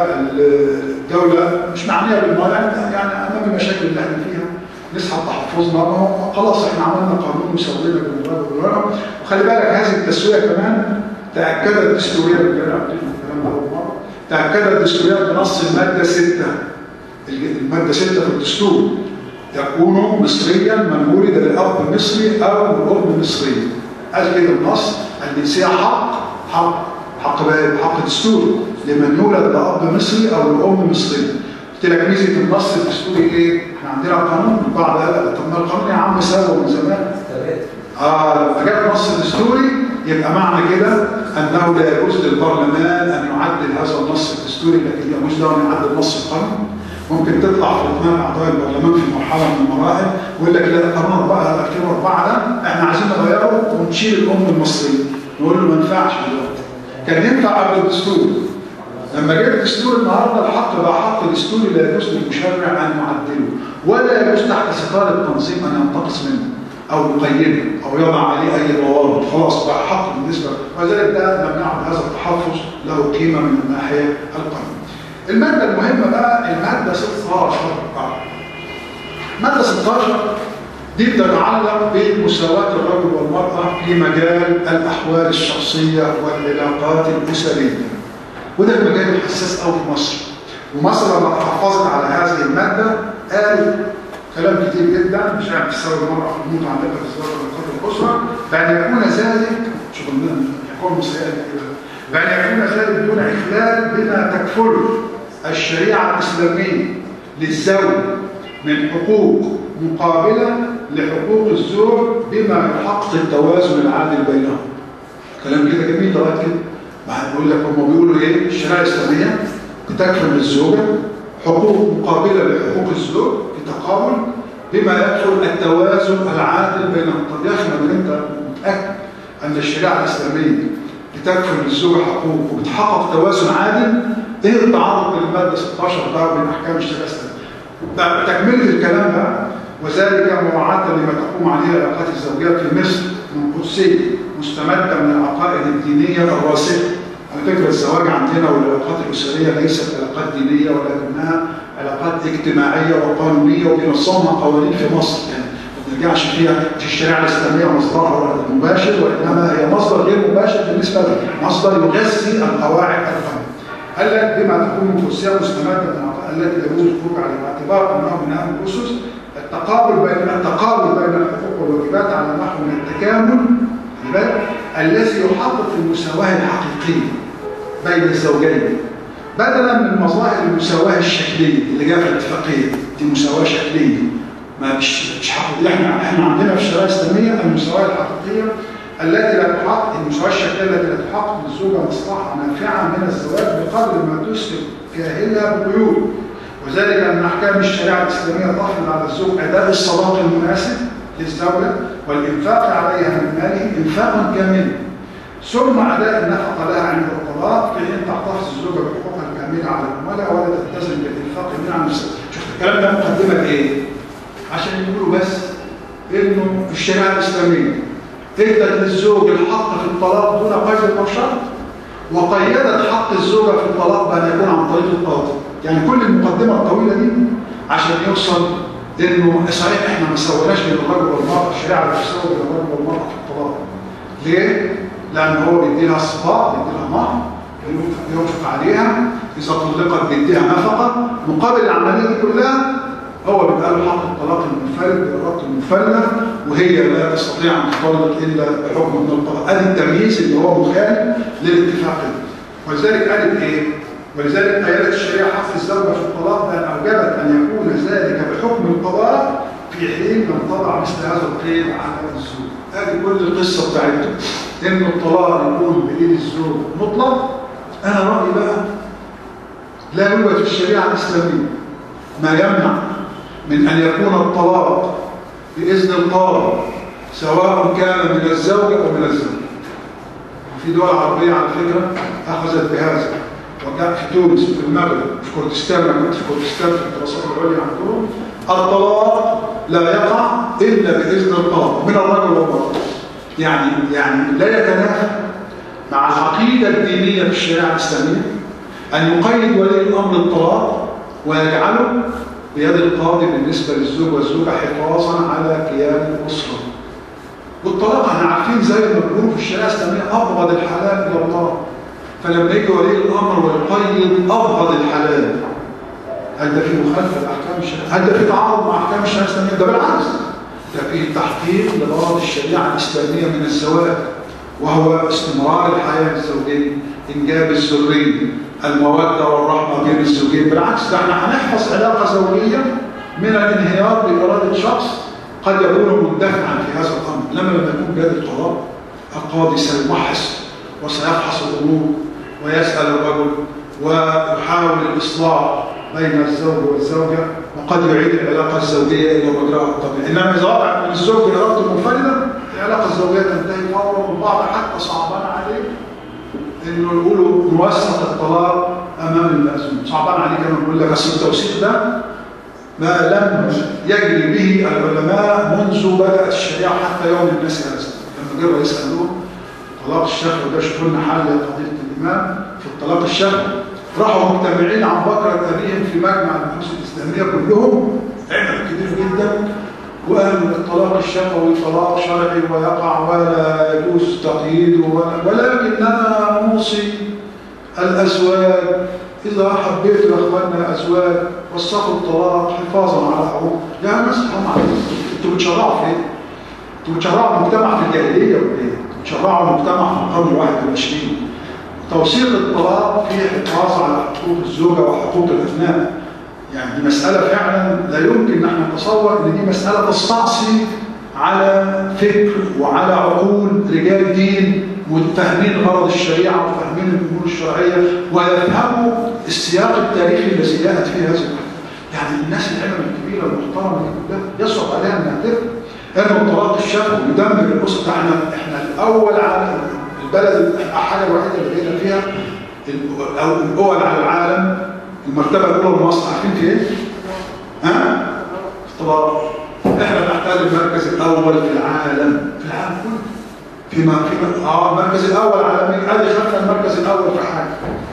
والدوله مش معنيه بالمراه يعني امام المشاكل اللي احنا فيها نسحب تحفظنا ما هو خلاص احنا عملنا قانون مسوينا بالمراه والمراه وخلي بالك هذه التسويه كمان تاكدت دستوريا بالكلام ده أول مرة. تاكدت دستوريا بنص الماده 6 الماده 6 في الدستور يكون مصريا من ولد لاب مصري او لام مصريه قال كده النص الجنسيه حق حق حق بقى حق دستوري لمن يولد لاب مصري او لام مصريه قلت لك ميزه النص الدستوري ايه؟ احنا عندنا قانون البعض قال طب ما القانون يا عم سوى من زمان اه لما جاء النص الدستوري يبقى معنى كده انه لا يجوز للبرلمان ان يعدل هذا النص الدستوري لكن يجوز له ان يعدل نص القانون ممكن تطلع في اثناء اعضاء البرلمان في مرحله من المراحل ويقول لك لا قانون 4 2004 ده احنا عايزين نغيره ونشيل الام المصريه نقول له ما ينفعش دلوقتي كان ينفع قبل الدستور لما جه الدستور النهارده الحق بقى حق دستوري لا يجوز للمشرع ان يعدله ولا يجوز تحت ستار التنظيم ان ينتقص منه او يقيده او يضع عليه اي ضوابط خلاص بقى حق بالنسبه ولذلك ده لم يعد هذا التحفظ له قيمه من الناحيه القانونيه. الماده المهمه بقى الماده 16 ماده 16 دي بتتعلق بمساواة الرجل والمرأة في مجال الأحوال الشخصية والعلاقات الأسرية وده المجال الحساس قوي في مصر ومصر لما حافظت على هذه المادة قال كلام كتير جدا مش عارف تساوي المرأة في المتعلقة بالزواج والعلاقات الأسرة بأن يكون ذلك شغلنا يكون مسائل بأن يكون ذلك دون إخلال بما تكفله الشريعة الإسلامية للزوج من حقوق مقابلة لحقوق الزوج بما يحقق التوازن العادل بينهم كلام كده جميل لغايه كده بعد بيقول لك هم بيقولوا ايه الشريعه الاسلاميه بتكفل للزوجه حقوق مقابله لحقوق الزوج في تقابل بما يدخل التوازن العادل بينهم طب يا اخي ما انت متاكد ان الشريعه الاسلاميه بتكفل للزوجه حقوق وبتحقق توازن عادل ايه التعارض بين الماده 16 بقى وبين احكام الشريعه الاسلاميه بقى تكمله الكلام بقى وذلك مراعاة لما تقوم عليه العلاقات الزوجية في مصر من قدسية مستمدة من العقائد الدينية الراسخة. على فكرة الزواج عندنا والعلاقات الأسرية ليست علاقات دينية ولكنها علاقات اجتماعية وقانونية وبنصمها قوانين في مصر يعني ما بنرجعش فيها في الشريعة الإسلامية مصدرها مباشر وإنما هي مصدر غير مباشر بالنسبة لها مصدر يغذي القواعد القانونية. قال لك بما تكون قدسية مستمدة من العقائد التي لا يجوز الخروج عليها باعتبار أنها من أهم الأسس التقابل بين التقابل بين الحقوق والواجبات على نحو من التكامل الذي يحقق المساواة الحقيقية بين الزوجين بدلا من مظاهر المساواة الشكلية اللي جايه في الاتفاقية دي مساواة شكلية ما مش مش حقيقية احنا احنا عندنا في الشريعة الإسلامية المساواة الحقيقية التي لا تحقق المساواة الشكلية التي لا تحقق للزوجة مصلحة نافعة من الزواج بقدر ما تسلب كاهلها بقيود وذلك أن أحكام الشريعة الإسلامية تفرض على الزوج أداء الصداق المناسب للزوجة والإنفاق عليها من ماله إنفاقا كاملا ثم أداء النفقة لها عند الطلاق في حين تحتفظ الزوجة بحقوقها الكاملة على أموالها ولا تلتزم بالإنفاق منها عن نفسها. شفت الكلام ده مقدمة لإيه؟ عشان يقولوا بس إنه في الشريعة الإسلامية ادت للزوج الحق في الطلاق دون قيد أو شرط وقيدت حق الزوجة في الطلاق بأن يكون عن طريق القاضي. يعني كل المقدمة الطويلة دي عشان يوصل انه صحيح احنا ما سويناش بين الرجل والمرأة الشريعة لا تساوي بين الرجل والمرأة في الطلاق. ليه؟ لأن هو بيدي لها الصفاء بيدي لها مهر ينفق عليها إذا طلقت بيديها نفقة مقابل العملية دي كلها هو بيبقى له حق الطلاق المنفرد بإرادته المنفردة وهي لا تستطيع أن تطلق إلا بحكم من الطلاق هذا التمييز اللي هو مخالف للاتفاق ده. ولذلك قالت إيه؟ ولذلك آيات الشريعة حق الزوجة في الطلاق بأن أوجبت أن يكون ذلك بحكم القضاء في حين من طبع مثل هذا القيد على الزوج. هذه كل القصة بتاعتهم. إن الطلاق يكون بإيد الزوج مطلق أنا رأيي بقى لا يوجد في الشريعة الإسلامية ما يمنع من أن يكون الطلاق بإذن القاضي سواء كان من الزوجة أو من الزوج في دول عربية على فكرة أخذت بهذا وكان في تونس في المغرب في كردستان أنا كنت في كردستان في الدراسات العليا عندهم الطلاق لا يقع إلا بإذن القاضي من الرجل والمرأة يعني يعني لا يتنافى مع العقيدة الدينية في الشريعة الإسلامية أن يقيد ولي الأمر الطلاق ويجعله بيد القاضي بالنسبة للزوج والزوجة حفاظا على قيام الأسرة والطلاق احنا عارفين زي ما بنقول في الشريعة الإسلامية أبغض الحلال إلى الله فلما يجي ولي الأمر ويقيد أبغض الحلال هل ده في مخالفة لأحكام الشريعة؟ هل ده في تعارض مع أحكام الشريعة الإسلامية؟ ده بالعكس ده في تحقيق لغرض الشريعة الإسلامية من الزواج وهو استمرار الحياة الزوجية إنجاب الذرية المودة والرحمة بين الزوجين بالعكس ده احنا هنحفظ علاقة زوجية من الانهيار بإرادة شخص قد يكون مندفعا في هذا الأمر لما لما يكون بيد القضاء القاضي سيبحث وسيفحص الأمور ويسأل الرجل ويحاول الإصلاح بين الزوج والزوجة وقد يعيد العلاقة الزوجية إلى مجراها الطبيعي إنما إذا وقع من الزوج بإرادته منفردة العلاقة الزوجية تنتهي فورا والبعض حتى صعبان عليه انه يقولوا نوثق الطلاق امام المأذون صعبان عليه كما بيقول لك اصل التوثيق ده ما لم يجري به العلماء منذ بدات الشريعه حتى يوم الناس هذا لما جروا يسالوه طلاق الشهر وده شوفوا لنا حل قضيه الامام في الطلاق الشهر راحوا مجتمعين عن بكره ابيهم في مجمع البحوث الاسلاميه كلهم عمل كبير جدا وقالوا الطلاق الشفوي طلاق شرعي ويقع ولا يجوز تقييده ولكننا نوصي الأزواج إذا حبيتوا يا أخواننا أزواج وثقوا الطلاق حفاظا على حقوق يا ناس حرام عليكم انتوا بتشرعوا في ايه؟ انتوا بتشرعوا المجتمع في الجاهلية ولا ايه؟ بتشرعوا المجتمع في القرن الواحد والعشرين توثيق الطلاق فيه حفاظ على حقوق الزوجة وحقوق الأبناء يعني دي مسألة فعلا لا يمكن ان احنا نتصور ان دي مسألة تستعصي على فكر وعلى عقول رجال دين متفاهمين غرض الشريعة وفاهمين الأمور الشرعية ويفهموا السياق التاريخي الذي جاءت فيه هذه الأمور يعني الناس العلم الكبيرة المحترمة دي كلها يصعب عليها انها تفهم ان الطلاق الشفوي يدمر الأسرة احنا احنا الأول على البلد الحاجة الوحيدة اللي بقينا فيها أو الأول على العالم المرتبة الأولى لمصر عارفين في إيه؟ ها؟ الطلاق إحنا نحتاج المركز الأول في العالم في العالم كله فيما فيما اه المركز الأول عالميا أدي خدنا المركز الأول في حاجة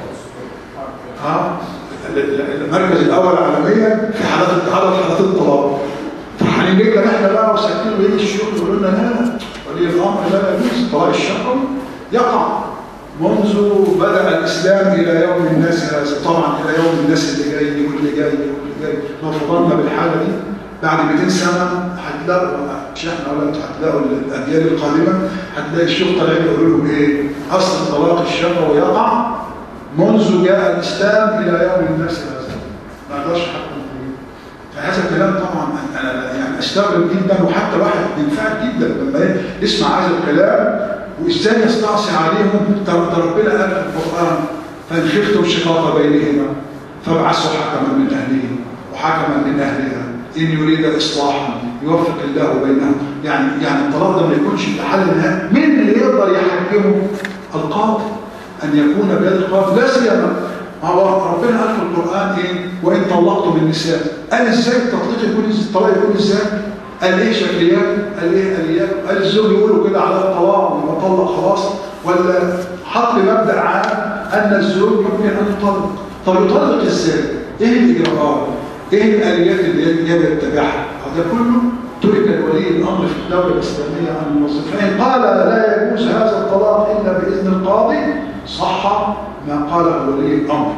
اه المركز الأول عالميا في حالات عدد حالات الطلاق فهنيجي لك احنا بقى وساكتين ويجي الشيوخ يقولوا لنا لا ولي الأمر لا يجوز الطلاق الشرعي يقع منذ بدأ الإسلام إلى يوم الناس هذا طبعا إلى يوم الناس اللي جاي واللي جاي واللي جاي لو فضلنا بالحالة دي بعد 200 سنة هتلاقوا شيخنا ولا انتوا هتلاقوا الأجيال القادمة هتلاقي الشيوخ طالعين يقولوا لهم إيه أصل الطلاق الشرعي يقع منذ جاء الإسلام إلى يوم الناس هذا ما أقدرش حتى فهذا الكلام طبعا أنا يعني أستغرب جدا وحتى واحد بينفعل جدا لما يسمع هذا الكلام وإزاي يستعصي عليهم ده ربنا قال في القرآن فإن خفتم شقاق بينهما فابعثوا حكما من أهله وحكما من أهلها إن يريد إصلاحا يوفق الله بينهم يعني يعني الطلاق ده ما يكونش حل نهائي مين اللي يقدر يحكمه؟ القاضي أن يكون بيد القاضي لا سيما هو ربنا قال في القرآن إيه؟ وإن طلقتم النساء قال إزاي التطليق يكون الطلاق يكون إزاي؟ قال ايه شكليات قال ايه اليات قال الزوج يقولوا كده على الطلاق لما طلق خلاص ولا حط مبدا عام ان الزوج يمكن ان يطلق طب يطلق ازاي ايه الاجراءات ايه الاليات اللي يجب يتبعها هذا كله ترك لولي الامر في الدوله الاسلاميه ان يوظف فان قال لا يجوز هذا الطلاق الا باذن القاضي صح ما قاله ولي الامر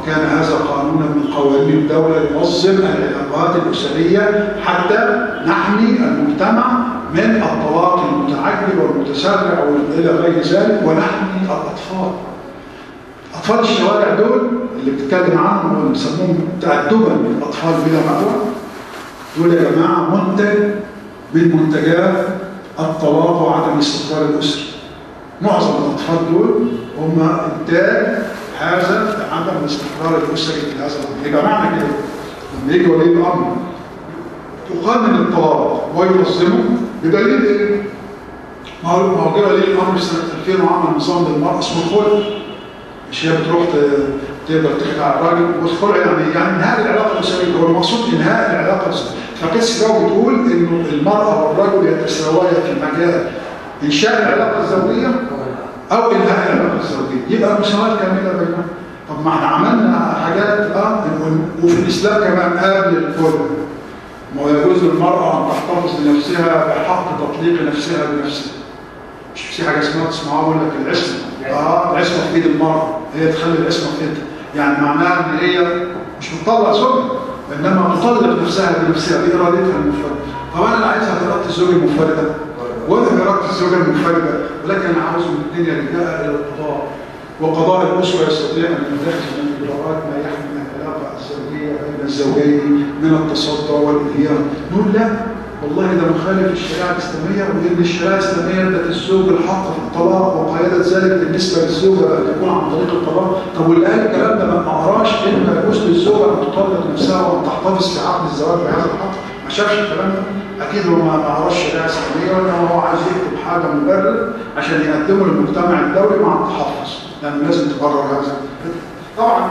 وكان هذا قانونا من قوانين الدولة ينظم العلاقات الأسرية حتى نحمي المجتمع من الطلاق المتعجل والمتسرع وإلى غير ذلك ونحمي الأطفال أطفال الشوارع دول اللي بتتكلم عنهم واللي بيسموهم تأدبا الأطفال بلا مأوى دول يا جماعة منتج من منتجات الطلاق وعدم الاستقرار الأسري معظم الأطفال دول هم إنتاج هذا عدم الاستقرار الأسري في هذا الأمر يبقى معنى كده لما يجي ولي الأمر يقنن الطلاق وينظمه بدليل إيه؟ ما هو ما هو جه ولي الأمر سنة 2000 وعمل نظام للمرأة اسمه الخلع مش هي بتروح ت- تقدر تخدع الراجل والخلع يعني يعني انهاء العلاقه الاسريه هو المقصود انهاء العلاقه الاسريه فقصه لو بتقول انه المراه والرجل يتساويا في مجال انشاء العلاقه الزوجيه او انهاء العلاقه الزوجيه يبقى مساواه كامله بينهم طب ما احنا عملنا حاجات اه وفي الاسلام كمان قبل الخلع ما هو يجوز للمراه ان تحتفظ بنفسها بحق تطليق نفسها بنفسها مش في حاجه اسمها تسمعوها بقول لك العصمه اه العصمه في ايد المراه هي تخلي العصمه في ايدها يعني معناها ان هي مش بتطلع زوجها انما تطلق نفسها بنفسها بارادتها المنفرده طب انا لا عايزها باراده الزوج المنفرده ولا باراده الزوجه المنفرده ولكن انا عاوز من الدنيا رجاء الى القضاء وقضاء الاسره يستطيع ان يتخذ من الاجراءات ما يحمي العلاقه الزوجيه بين الزوجين من التصدى والانهيار نقول لا والله ده مخالف للشريعه الاسلاميه وان الشريعه الاسلاميه ادت الزوج الحق في الطلاق وقيدت ذلك بالنسبه للزوجه ان تكون عن طريق الطلاق طب واللي قال الكلام ده ما قراش ان يجوز للزوجه ان تطلق نفسها وان تحتفظ في عقد الزواج بهذا الحق ما شافش الكلام ده اكيد هو ما ما قراش الشريعه الاسلاميه ولا هو عايز يكتب حاجه مبرر عشان يقدمه للمجتمع الدولي مع التحفظ لان لازم تبرر هذا طبعا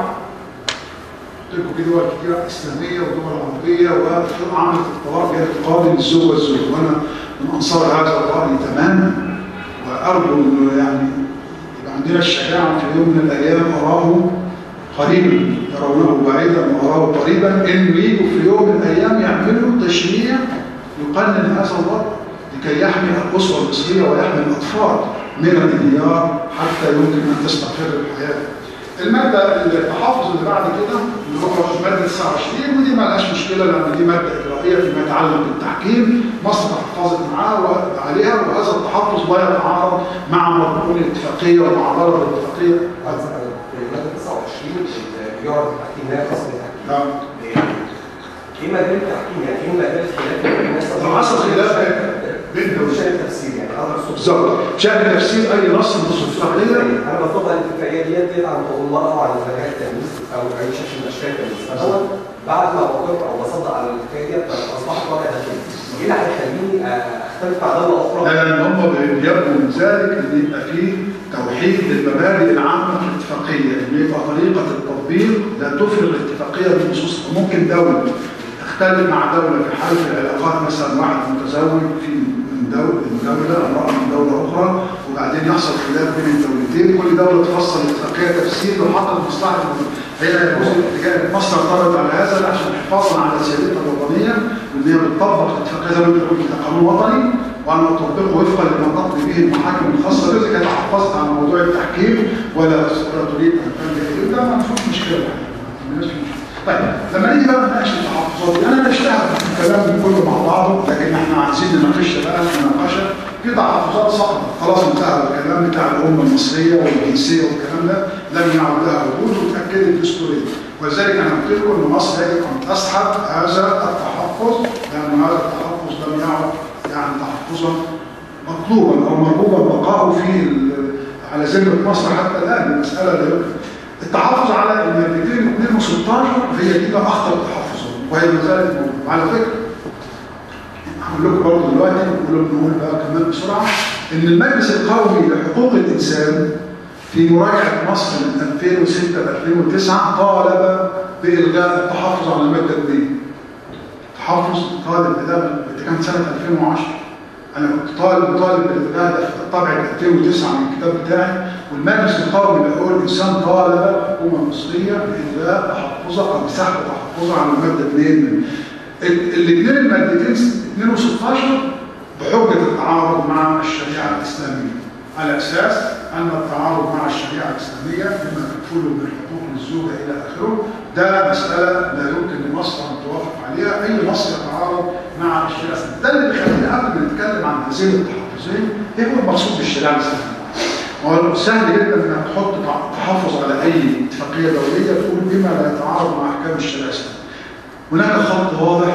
قلت لكم في دول كتيرة إسلامية ودول عربية وعملت الطلاق بيد القاضي للزوج والزوج وأنا من أنصار هذا الرأي تماما وأرجو إنه يعني يبقى عندنا الشجاعة في يوم من الأيام أراه قريبا يرونه بعيدا وأراه قريبا إنه يجوا في يوم من الأيام يعملوا تشريع يقنن هذا الوضع لكي يحمي الأسرة المصرية ويحمي الأطفال من الانهيار حتى يمكن أن تستقر الحياة. المادة التحفظ اللي بعد كده اللي هو مادة 29 ودي ما لهاش مشكلة لأن دي مادة إجرائية فيما يتعلق بالتحكيم مصر تحفظت معاه وعليها وهذا التحفظ لا يتعارض مع مضمون الاتفاقية ومع ضرر الاتفاقية. في المادة 29 اللي بيعرض التحكيم لا قسم التحكيم نعم. ايه مجال التحكيم يعني ايه مجال الخلاف بين الناس لو حصل خلاف بين دول. شان التفسير يعني هذا الصوت بالظبط شأن تفسير أي نص من نصوص الاتفاقية انا بطبق الاتفاقيه ديت ديت عن حقوق المراه وعن مجال التمييز او اي شكل من اشكال التمييز فدوت بعد ما بقر او بصدق على الاتفاقيه ديت اصبحت واقع داخلي ايه اللي هيخليني اختلف مع دوله اخرى لأن هم بيبدو من ذلك أن يبقى فيه توحيد للمبادئ العامة في الاتفاقية أن يبقى طريقة التطبيق لا تفرق الاتفاقية بنصوص ممكن دولة تختلف مع دولة في حال العلاقات مثلا واحد متزوج في من دولة من دولة امرأة من دولة أخرى وبعدين يحصل خلاف بين الدولتين كل دولة تفصل الاتفاقية تفسير وحط المصلحة هي يجوز الاتجاه مصر اعترضت على هذا عشان حفاظا على سيادتها الوطنية وان هي بتطبق الاتفاقية زي ما انت قلت ده قانون وطني وانا اطبقه وفقا لما تقضي به المحاكم الخاصة بها كانت حفظت على موضوع التحكيم ولا ولا تريد ان تلجا اليه ده ما فيش مشكلة يعني ما عندناش مشكلة. طيب لما نيجي بقى نناقش التحفظات دي انا نشتغل في الكلام كله مع بعضه لكن احنا عايزين نناقشها بقى مناقشه في تحفظات صعبه خلاص انتهى الكلام بتاع الامه المصريه والجنسيه والكلام ده لم يعد لها وجود وتاكدت الدستوريه ولذلك انا قلت لكم ان مصر يجب ان تسحب هذا التحفظ لان هذا التحفظ لم يعد يعني تحفظا مطلوبا او مرغوبا بقاؤه في ال- على ذمه مصر حتى الان المساله لا يمكن التحفظ على المادتين 2 و16 هي دي بقى اخطر التحفظات وهي ما زالت موجوده وعلى فكره هقول لكم برضه دلوقتي نقول نقول بقى كمان بسرعه ان المجلس القومي لحقوق الانسان في مراجعه مصر من 2006 ل 2009 طالب بالغاء التحفظ على الماده 2 التحفظ طالب بده ده كان سنه 2010 انا كنت طالب طالب بالغاء ده في طبعه 2009 من الكتاب بتاعي والمجلس القومي لحقوق الانسان طالب الحكومه المصريه بالغاء تحفظها او بسحب تحفظها على الماده 2 الاثنين المادتين 2 و16 بحجه التعارض مع الشريعه الاسلاميه على اساس ان التعارض مع الشريعه الاسلاميه بما تكفله من حقوق الزوجه الى اخره ده مساله لا يمكن لمصر ان توافق عليها اي مصر يتعارض مع الشريعه الاسلاميه ده اللي بيخلينا قبل ما نتكلم عن هذين التحفظين ايه هو المقصود بالشريعه الاسلاميه؟ هو سهل جدا انك تحط تحفظ على اي اتفاقيه دوليه تقول بما لا يتعارض مع احكام الشريعه الاسلاميه. هناك خط واضح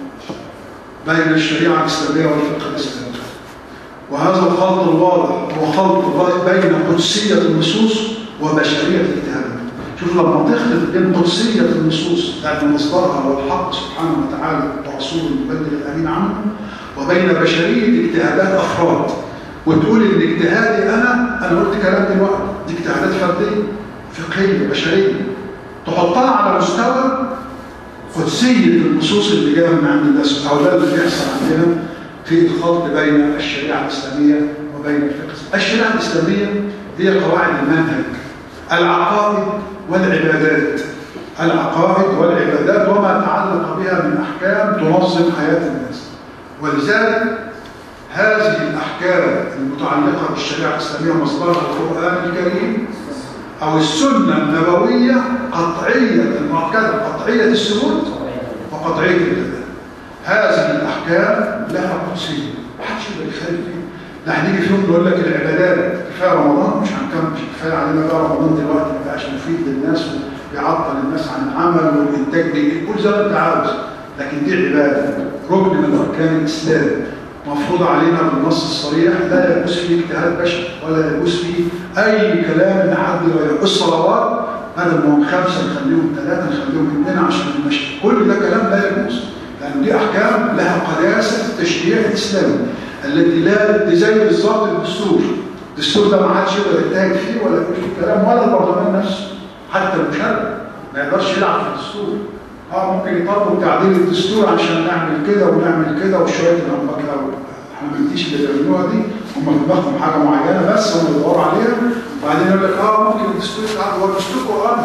بين الشريعه الاسلاميه والفقه الاسلامي. وهذا الخلط الواضح هو خلط بين قدسيه النصوص وبشريه الاجتهادات. شوف لما تخلط بين قدسيه النصوص لان مصدرها هو الحق سبحانه وتعالى ورسوله المبلغ الامين عنه وبين بشريه اجتهادات افراد وتقول ان اجتهادي انا انا قلت كلام دلوقتي دي اجتهادات فرديه فقهيه بشريه تحطها على مستوى قدسيه النصوص اللي جايه من عند الناس او ده اللي بيحصل عندنا في الخلط بين الشريعه الاسلاميه وبين الفقه الشريعه الاسلاميه هي قواعد المنهج العقائد والعبادات العقائد والعبادات وما تعلق بها من احكام تنظم حياه الناس ولذلك هذه الأحكام المتعلقة بالشريعة الإسلامية مصدرها القرآن الكريم أو السنة النبوية قطعية المؤكدة قطعية الثبوت وقطعية الدلالة هذه الأحكام لها قدسية ما حدش يقدر يخالف فيها لا هنيجي في يوم نقول لك العبادات كفايه رمضان مش هنكمل مش كفايه علينا بقى رمضان دلوقتي ما بقاش مفيد للناس وبيعطل الناس عن العمل والانتاج دي كل زي ما انت عاوز لكن دي عباده ركن من اركان الاسلام مفروض علينا بالنص الصريح لا يجوز فيه اجتهاد بشري ولا يجوز فيه اي كلام لحد غيره الصلوات بدل ما هم خمسه نخليهم ثلاثه نخليهم اثنين عشان المشي كل ده كلام لا يجوز لان دي احكام لها قداسه التشريع الاسلامي التي لا زي بالظبط الدستور الدستور ده ما حدش يقدر يجتهد فيه ولا يقول فيه كلام ولا البرلمان نفسه حتى المشرع ما يقدرش يلعب في الدستور اه ممكن يطلبوا تعديل الدستور عشان نعمل كده ونعمل كده وشويه الانبكه احنا ما بنديش اللي بيعملوها دي هم في دماغهم حاجه معينه بس هم بيدوروا عليها وبعدين يقول لك اه ممكن الدستور يتعدل هو الدستور قراني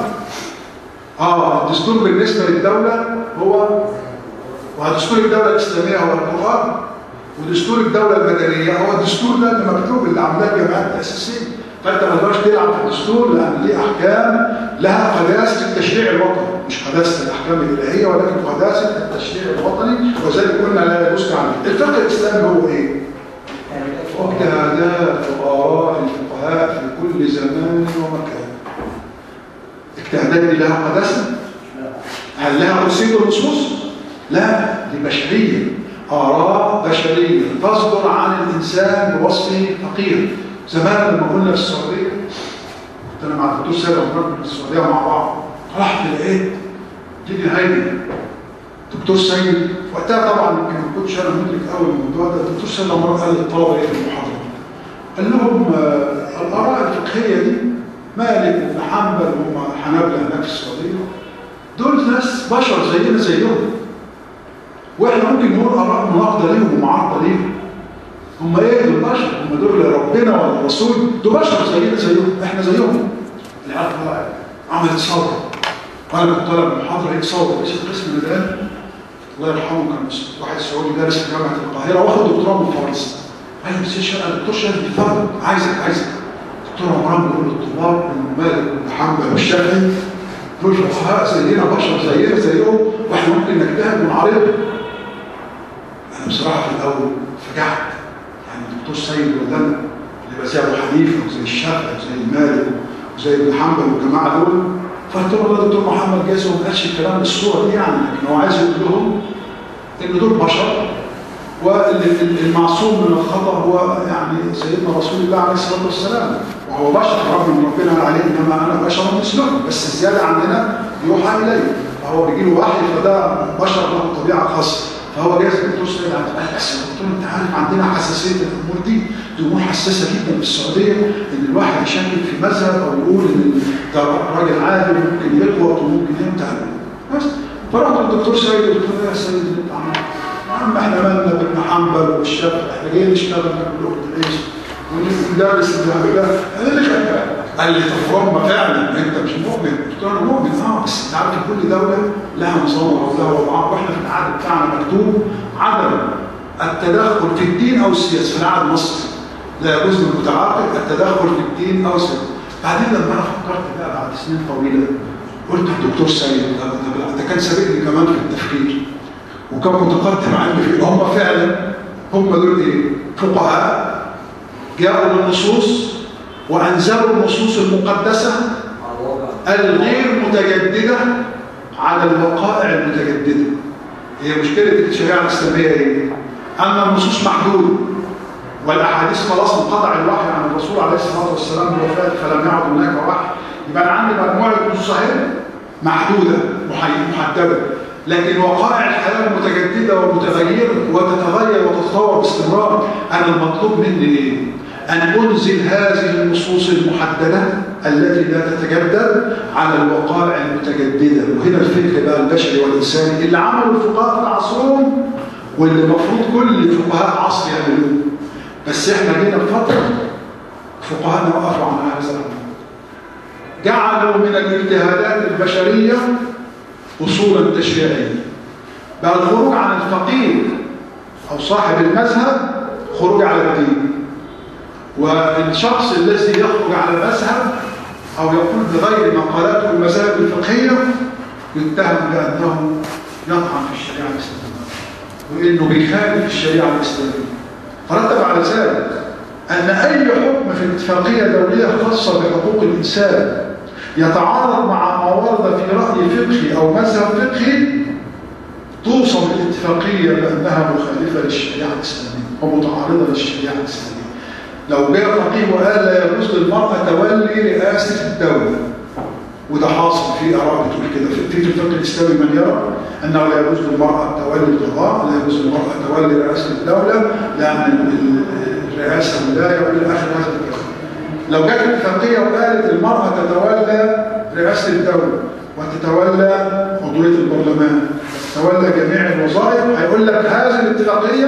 اه الدستور بالنسبه للدوله هو ودستور الدوله الاسلاميه هو القران ودستور الدوله المدنيه هو الدستور ده اللي مكتوب اللي عاملاه الجمعيات التاسيسيه فانت ما تقدرش تلعب في الدستور لان ليه احكام لها قداسه التشريع الوطني مش قداسه الاحكام الالهيه ولكن قداسه التشريع الوطني وذلك قلنا لا يجوز تعمل الفقه الاسلامي هو ايه؟ اجتهادات واراء الفقهاء في كل زمان ومكان اجتهادات دي لها قداسه؟ هل لها قدسيه النصوص؟ لا دي بشريه آراء بشرية تصدر عن الإنسان بوصفه فقير زمان لما كنا في السعودية كنت أنا مع الدكتور سيد عمر في السعودية مع بعض رحت لقيت تيجي هايدي دكتور سيد وقتها طبعا يمكن ما كنتش انا مدرك قوي الموضوع ده الدكتور سيد عمر قال للطلبه ايه في المحاضره قال لهم آه الاراء الفقهيه دي مالك وابن حنبل هم حنابله هناك في السعوديه دول ناس بشر زينا زيهم واحنا ممكن نقول اراء مناقضه ليهم ومعارضه ليهم هم ايه دول بشر هم دول ربنا ولا الرسول دول بشر زينا زيهم احنا زيهم العيال طلعت عملت ثوره وانا كنت طالب محاضره هيك ثوره رئيس القسم الان الله يرحمه كان واحد سعودي دارس في جامعه القاهره واخد دكتوراه من فرنسا قال لي بس يا الدكتور شايف الفرق عايزك عايزك دكتور عمران بيقول للطلاب ان مالك بن حنبل والشافعي دول فقهاء زينا بشر زينا زيهم واحنا ممكن نجتهد ونعارضهم انا بصراحه في الاول فجعت يعني الدكتور سيد ودنا اللي بقى زي ابو حنيفه وزي الشافعي وزي مالك وزي ابن حنبل والجماعه دول فقلت له والله دكتور محمد جاسم ما قالش الكلام بالصوره دي يعني لكن هو عايز يقول لهم ان دول بشر والمعصوم من الخطا هو يعني سيدنا رسول الله عليه الصلاه والسلام وهو بشر رغم ان ربنا قال عليه انما انا بشر مثلكم بس الزياده عندنا يوحى اليه فهو بيجي له وحي فده بشر له طبيعه خاصه فهو جايز الدكتور سيد عبد الله بس قلت له انت عارف عندنا حساسيه الامور دي دي امور حساسه جدا في السعوديه ان الواحد يشكك في مذهب او يقول ان ده راجل عادل وممكن يغلط وممكن يمتع بس فرحت للدكتور سيد قلت له يا سيد انت عمال يا عم احنا مالنا بابن حنبل والشافعي احنا جايين نشتغل ناكل لقمه العيش وندرس اللي عملناه قال لي قال لي طب هم فعلا انت مش مؤمن قلت له انا مؤمن اه بس انت عارف كل دوله لها نظام ولها وضعها واحنا في العهد بتاعنا مكتوب عدم التدخل في الدين او السياسه في العهد المصري لا يجوز للمتعاقد التدخل في الدين او السياسه بعدين لما انا فكرت بقى بعد سنين طويله قلت الدكتور سيد ده, ده, ده كان سابقني كمان في التفكير وكان متقدم عني في هم فعلا هم دول ايه؟ فقهاء جاءوا بالنصوص وانزلوا النصوص المقدسه على الواقع الغير متجدده على الوقائع المتجدده هي مشكله الشريعه الاسلاميه ايه؟ ان النصوص محدوده والاحاديث خلاص انقطع الوحي عن الرسول عليه الصلاه والسلام بوفاته فلم يعد هناك وحي يبقى انا عندي مجموعه نصوص اهي محدوده محي- محدده لكن وقائع الحياه متجدده ومتغيره وتتغير وتتطور باستمرار انا المطلوب مني ايه؟ ان انزل هذه النصوص المحدده التي لا تتجدد على الوقائع المتجدده وهنا الفكر بقى البشري والانساني اللي عملوا الفقهاء في عصرهم واللي المفروض كل فقهاء عصر يعملوه بس احنا جينا بفتره فقهاءنا وقفوا عن هذا الامر جعلوا من الاجتهادات البشريه اصولا تشريعيه بقى الخروج عن الفقيه او صاحب المذهب خروج على الدين والشخص الذي يخرج على مذهب او يقول بغير ما قالته المذاهب الفقهيه يتهم بانه يطعن في الشريعه الاسلاميه وانه بيخالف الشريعه الاسلاميه ترتب على ذلك ان اي حكم في اتفاقيه دوليه خاصه بحقوق الانسان يتعارض مع ما ورد في راي فقهي او مذهب فقهي توصف الاتفاقيه بانها مخالفه للشريعه الاسلاميه ومتعارضه للشريعه الاسلاميه لو جاء فقيه وقال لا يجوز للمراه تولي رئاسه الدوله وده حاصل في اراء بتقول كده في في الفقه الاسلامي من يرى انه لا يجوز للمراه تولي القضاء لا يجوز للمراه تولي رئاسه الدوله لان ال- الرئاسه ولايه والى اخر هذا الكلام لو جت الاتفاقيه وقالت المراه تتولى رئاسه الدوله وتتولى عضويه البرلمان تتولى جميع الوظائف هيقول لك هذه الاتفاقيه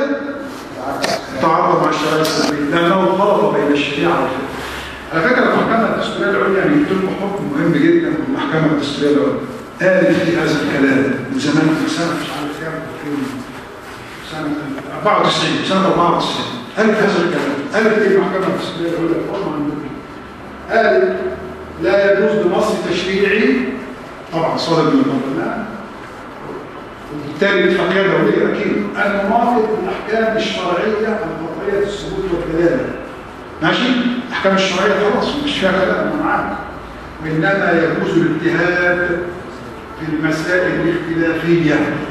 تعارض مع الشريعه الاسلاميه لانه خلط بين الشريعه والفقه على فكره المحكمه الدستوريه العليا يعني جبت لكم حكم مهم جدا من المحكمه الدستوريه العليا قالت في هذا الكلام من زمان في سنه مش عارف كام سنه 94 سنه 94 قالت هذا الكلام قالت ايه المحكمه الدستوريه العليا الحكم عن النبي قالت لا يجوز لمصر تشريعي طبعا صادر من البرلمان وبالتالي اتفاقيه دوليه اكيد ان نناقض الاحكام الشرعيه القطعيه الثبوت والدلاله ماشي الاحكام الشرعيه خلاص مش فيها كلام انا معاك وانما يجوز الاجتهاد في المسائل الاختلافيه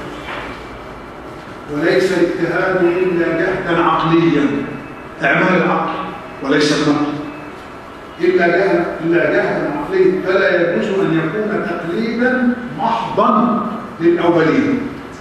وليس الاجتهاد الا جهدا عقليا اعمال العقل وليس النقل الا جهد الا جهدا عقليا فلا يجوز ان يكون تقليدا محضا للاولين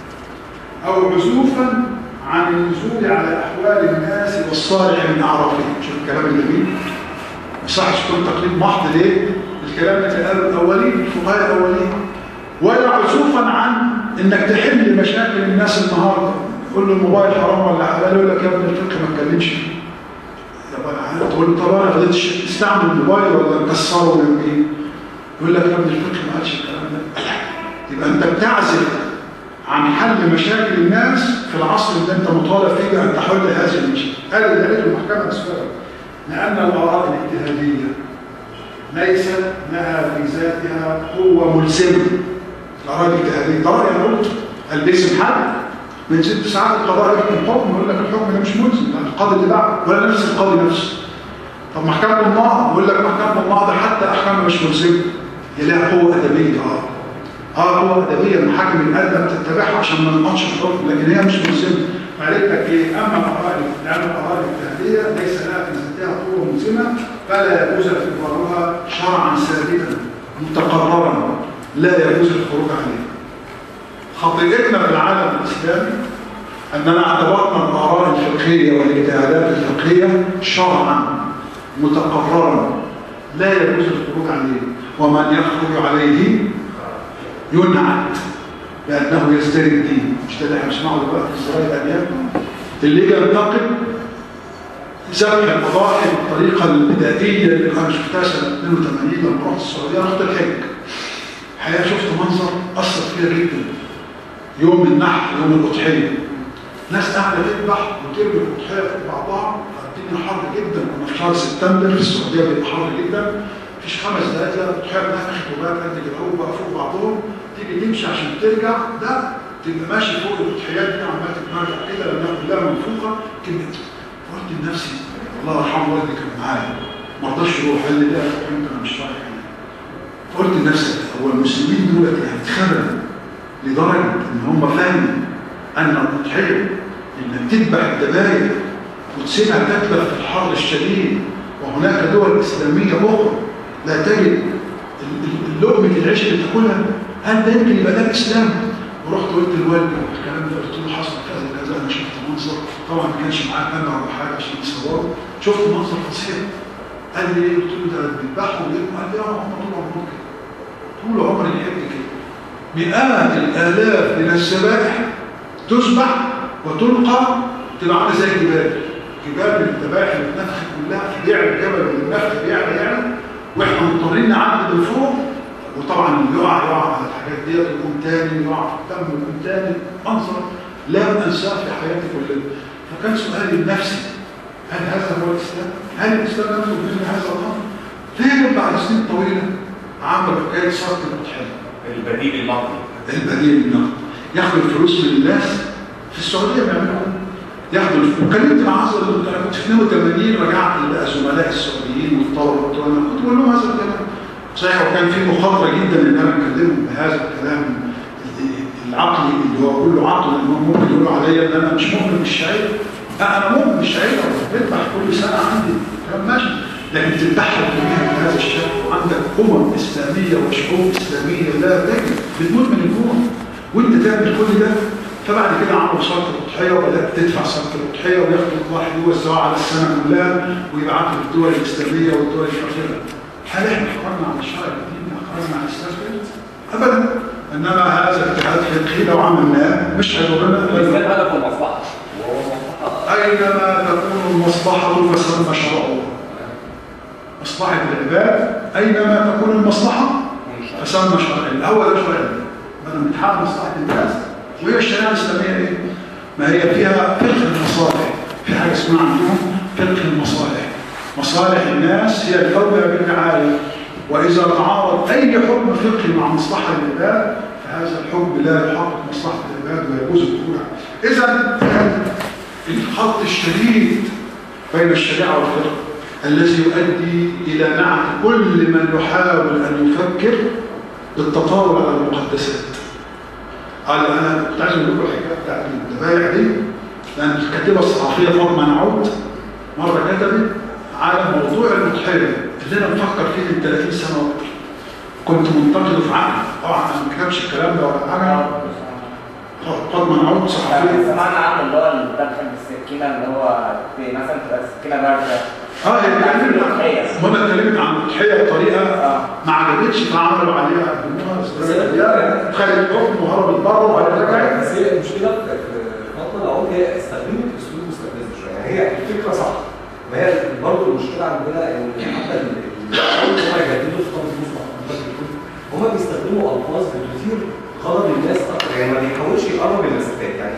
او عزوفا عن النزول على احوال الناس والصالح من اعرافهم شوف الكلام الجميل ما يصحش يكون تقليد محض ليه؟ الكلام اللي قاله الاولين الفقهاء الاولين ولا عزوفا عن انك تحل مشاكل الناس النهارده يقول له الموبايل حرام ولا حلال يقول لك يا ابن الفقه ما تكلمش فيه يبقى تقول له طب انا فضلتش تستعمل الموبايل ولا نكسره ولا ايه؟ يقول لك يا ابن الفقه ما قالش الكلام ده يبقى انت بتعزل عن حل مشاكل الناس في العصر اللي انت مطالب فيه بان تحل هذه المشاكل. قال ذلك المحكمه الاسبوعيه لان الاراء الاجتهاديه ليس لها في ذاتها قوه ملزمه. الاراء الاجتهاديه ده رايي انا قلت البسم حل من ست ساعات القضاء يحكم حكم يقول لك الحكم ده مش ملزم ده القاضي اللي بعده ولا نفس القاضي نفسه. طب محكمه النقض يقول لك محكمه النقض حتى احكامها مش ملزمه. هي لها قوه ادبيه اه اه هو ادبيه المحاكم الادب تتبعها عشان ما نقطش الحكم لكن هي مش ملزمه فقالت لك ايه اما الاراء لان الاراء الاجتهاديه ليس لها في ذاتها قوه ملزمه فلا يجوز اعتبارها شرعا ثابتا متقررا لا يجوز الخروج عليه خطيئتنا في العالم الاسلامي اننا اعتبرنا الاراء الفقهيه والاجتهادات الفقهيه شرعا متقررا لا يجوز الخروج عليه ومن يخرج عليه ينعت بأنه يزدري الدين مش ده اللي احنا بنسمعه دلوقتي في الزراير الأيام اللي يجي ينتقد ذبح الأضاحي بالطريقة البدائية اللي أنا شفتها سنة 82 لما رحت السعودية رحت الحج الحقيقة شفت منظر أثر فيها جدا يوم النحر يوم الأضحية ناس قاعدة تذبح وترمي الأضحية في بعضها الدنيا حر جدا كنا في شهر سبتمبر في السعودية بيبقى حر جدا مفيش خمس دقايق تلاقي الأضحية اتنفخت وبقت قد كده هو بقى فوق بعضهم تيجي تمشي عشان ترجع ده تبقى ماشي فوق الأضحيات دي عمال تتمرجع كده لأنها كلها منفوخة كلمة قلت لنفسي الله يرحمه والدي كان معايا ما رضاش يروح قال لي لا انت انا مش رايح قلت لنفسي هو المسلمين دول هيتخبروا لدرجه ان هم فهموا ان الاضحيه انك تذبح الذبائح وتسيبها تتلف في الحر الشديد وهناك دول اسلاميه اخرى لا تجد ال- ال- لقمه العيش اللي تاكلها هل ده يمكن يبقى ده الاسلام؟ ورحت قلت لوالدي الكلام ده قلت له حصل كذا كذا انا شفت منظر طبعا ما كانش معاه كاميرا ولا حاجه عشان يصوره شفت منظر فظيع قال لي ايه؟ قلت له ده بيذبحوا ويرموا قال لي اه هم طول عمرهم كده طول عمر الحج كده مئات الالاف من الذبائح تذبح وتلقى تبقى عامله زي الجبال جبال من الذبائح اللي بتنفخ كلها بيعلى جبل من النفخ بيعلى يعلى واحنا مضطرين نعدي من فوق وطبعا اللي يقع يقع على الحاجات ديت ويقوم تاني يقع في الدم ويقوم تاني منظر لا انساه في حياتي كلها فكان سؤالي لنفسي هل هذا هو الاسلام؟ هل الاسلام يطلب مني هذا الامر؟ فين بعد سنين طويله عملوا حكايه صرف الاضحيه البديل الماضي البديل النقد ياخدوا الفلوس من الناس في السعوديه بيعملوا ياخدوا الفلوس وكلمت مع عزل انا كنت في 82 رجعت بقى زملاء السعوديين والطلبه بتوعنا كنت بقول لهم هذا الكلام صحيح وكان في مخاطره جدا ان انا اكلمهم بهذا الكلام العقلي اللي هو كله عقل لانهم ممكن يقولوا عليا ان انا مش مؤمن بالشعير لا انا مؤمن بالشعير بذبح كل سنه عندي كلام ماشي لكن تذبحها وترميها بهذا الشكل وعندك امم اسلاميه وشعوب اسلاميه لا تجد بتموت من الجوع وانت تعمل كل ده فبعد كده عملوا صلاه الاضحيه وبدات تدفع صلاه الاضحيه وياخدوا الضحي يوزعوها على السنه كلها ويبعتوا للدول الاسلاميه والدول الفقيره هل احنا خرجنا عن الشرع الديني خرجنا عن الاسلام ابدا انما هذا اجتهاد فقهي لو عملناه مش هيضرنا الاسلام ابدا هدفه المصلحه وهو مصلحه اينما تكون المصلحه فثم شرع الله مصلحه العباد اينما تكون المصلحه فثم شرع الله هو ده شرع الله انا بنحقق مصلحه الناس وهي الشريعه الاسلاميه ايه؟ ما هي فيها فقه المصالح في حاجه اسمها عندهم فقه المصالح مصالح الناس هي الاولى بالرعايه واذا تعارض اي حكم فقهي مع مصلحه العباد فهذا الحكم لا يحقق مصلحه العباد ويجوز الدخول عليه. اذا كان الخط الشديد بين الشريعه والفقه الذي يؤدي الى نعت كل من يحاول ان يفكر بالتطاول على المقدسات قال انا كنت عايز اقول لكم الحكايه بتاعت الذبايح دي لان الكاتبه الصحفيه فاطمه نعود مره كتبت على موضوع الاضحيه اللي انا بفكر فيه من 30 سنه واكتر كنت منتقده في عقلي طبعا انا ما كتبش الكلام ده ولا حاجه فاطمه نعود صحفيه سمعنا عنه اللي هو الذبح بالسكينه اللي هو في مثلا تبقى السكينه بارده اه هي اتكلمت عن وانا اتكلمت عن الاضحيه بطريقه اه ما عجبتش فعملوا عليها قدموها خدت حكم وهربت بره وبعد كده رجعت بس هي المشكله في في فاطمه العود هي استخدمت اسلوب مستفز شويه يعني هي الفكره صح ما هي برضه المشكله عندنا ان حتى ال- ال- هم يجددوا في خمس مصنع هم بيستخدموا الفاظ بتثير غضب الناس اكتر يعني ما بيحاولش يقرب المسافات يعني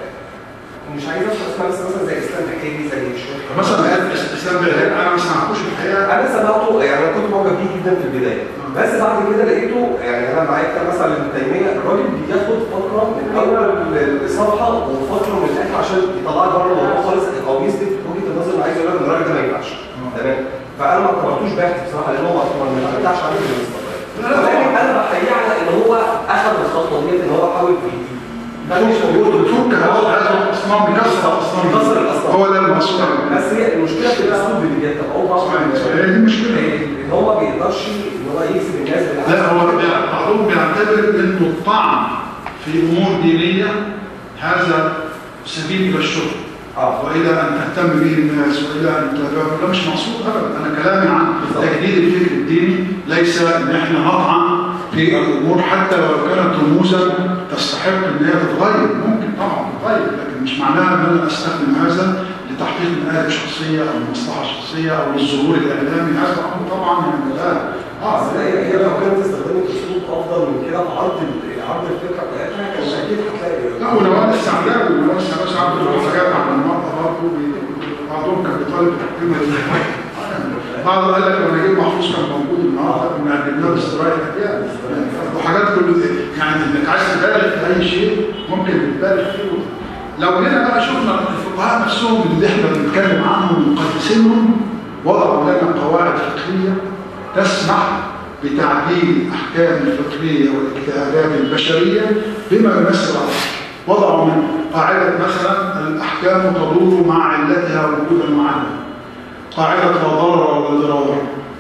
مش عايز اذكر اسماء بس مثلا زي اسلام حكاوي زي الشيخ مثلا الاسلام بالعلم انا ما سمعتوش الحقيقه انا سمعته يعني انا كنت معجب بيه جدا في البدايه بس بعد كده لقيته يعني انا معايا كتاب مثلا ابن تيميه الراجل بياخد فتره من اول الصفحه وفتره من الاخر عشان يطلع بره الموضوع خالص او يثبت وجهه النظر اللي عايز يقول لك ان الراجل ده ما ينفعش تمام فانا ما اعتبرتوش باحث بصراحه لان هو ما ما ارجعش عليه في المستقبل ولكن انا بحييه على ان هو اخذ الخطوه ديت ان هو حاول ي- ده مش موجود بتفك هذا هذا الاصنام بكسر الاصنام بيكسر الأصنام. هو ده المقصود بس هي المشكله في الاسلوب اللي بيتبعوه بعض هي دي المشكله ان هو ما بيقدرش ان هو يجذب الناس بالعكس لا هو بيع- بعضهم بيعتبر انه الطعن في امور دينيه هذا سبيل الى الشرك اه والى ان تهتم به الناس والى ان تتابعه ده مش مقصود ابدا انا كلامي عن بالظبط. تجديد الفكر الديني ليس ان احنا نطعن في الامور حتى لو كانت رموزا تستحق ان هي تتغير ممكن طبعا تتغير لكن مش معناها ان انا استخدم هذا لتحقيق مآرب شخصيه او مصلحه شخصيه او للظهور الاعلامي هذا امر طبعا يعني لا اه بس هي هي لو كانت استخدمت اسلوب افضل من كده في عرض ال- عرض الفكره بتاعتها كان اكيد هتلاقي لا ونوال السعداوي ونوال السعداوي ساعات بتقول حاجات عن المرأة برضه بي- بعضهم كان بيطالب بتقديمها للحاجة بعض قال لك لما نجيب محفوظ كان موجود النهارده كنا قدمناه باستراحه الاديان وحاجات كله يعني انك عايز تبالغ في اي شيء ممكن تبالغ فيه لو هنا بقى شفنا الفقهاء نفسهم اللي احنا بنتكلم عنهم مقدسينهم وضعوا لنا قواعد فقهيه تسمح بتعديل الاحكام الفقهيه والاجتهادات البشريه بما يمثل العصر وضعوا من قاعده مثلا الاحكام تدور مع علتها وجودا وعدما قاعده لا ضرر ولا ضرار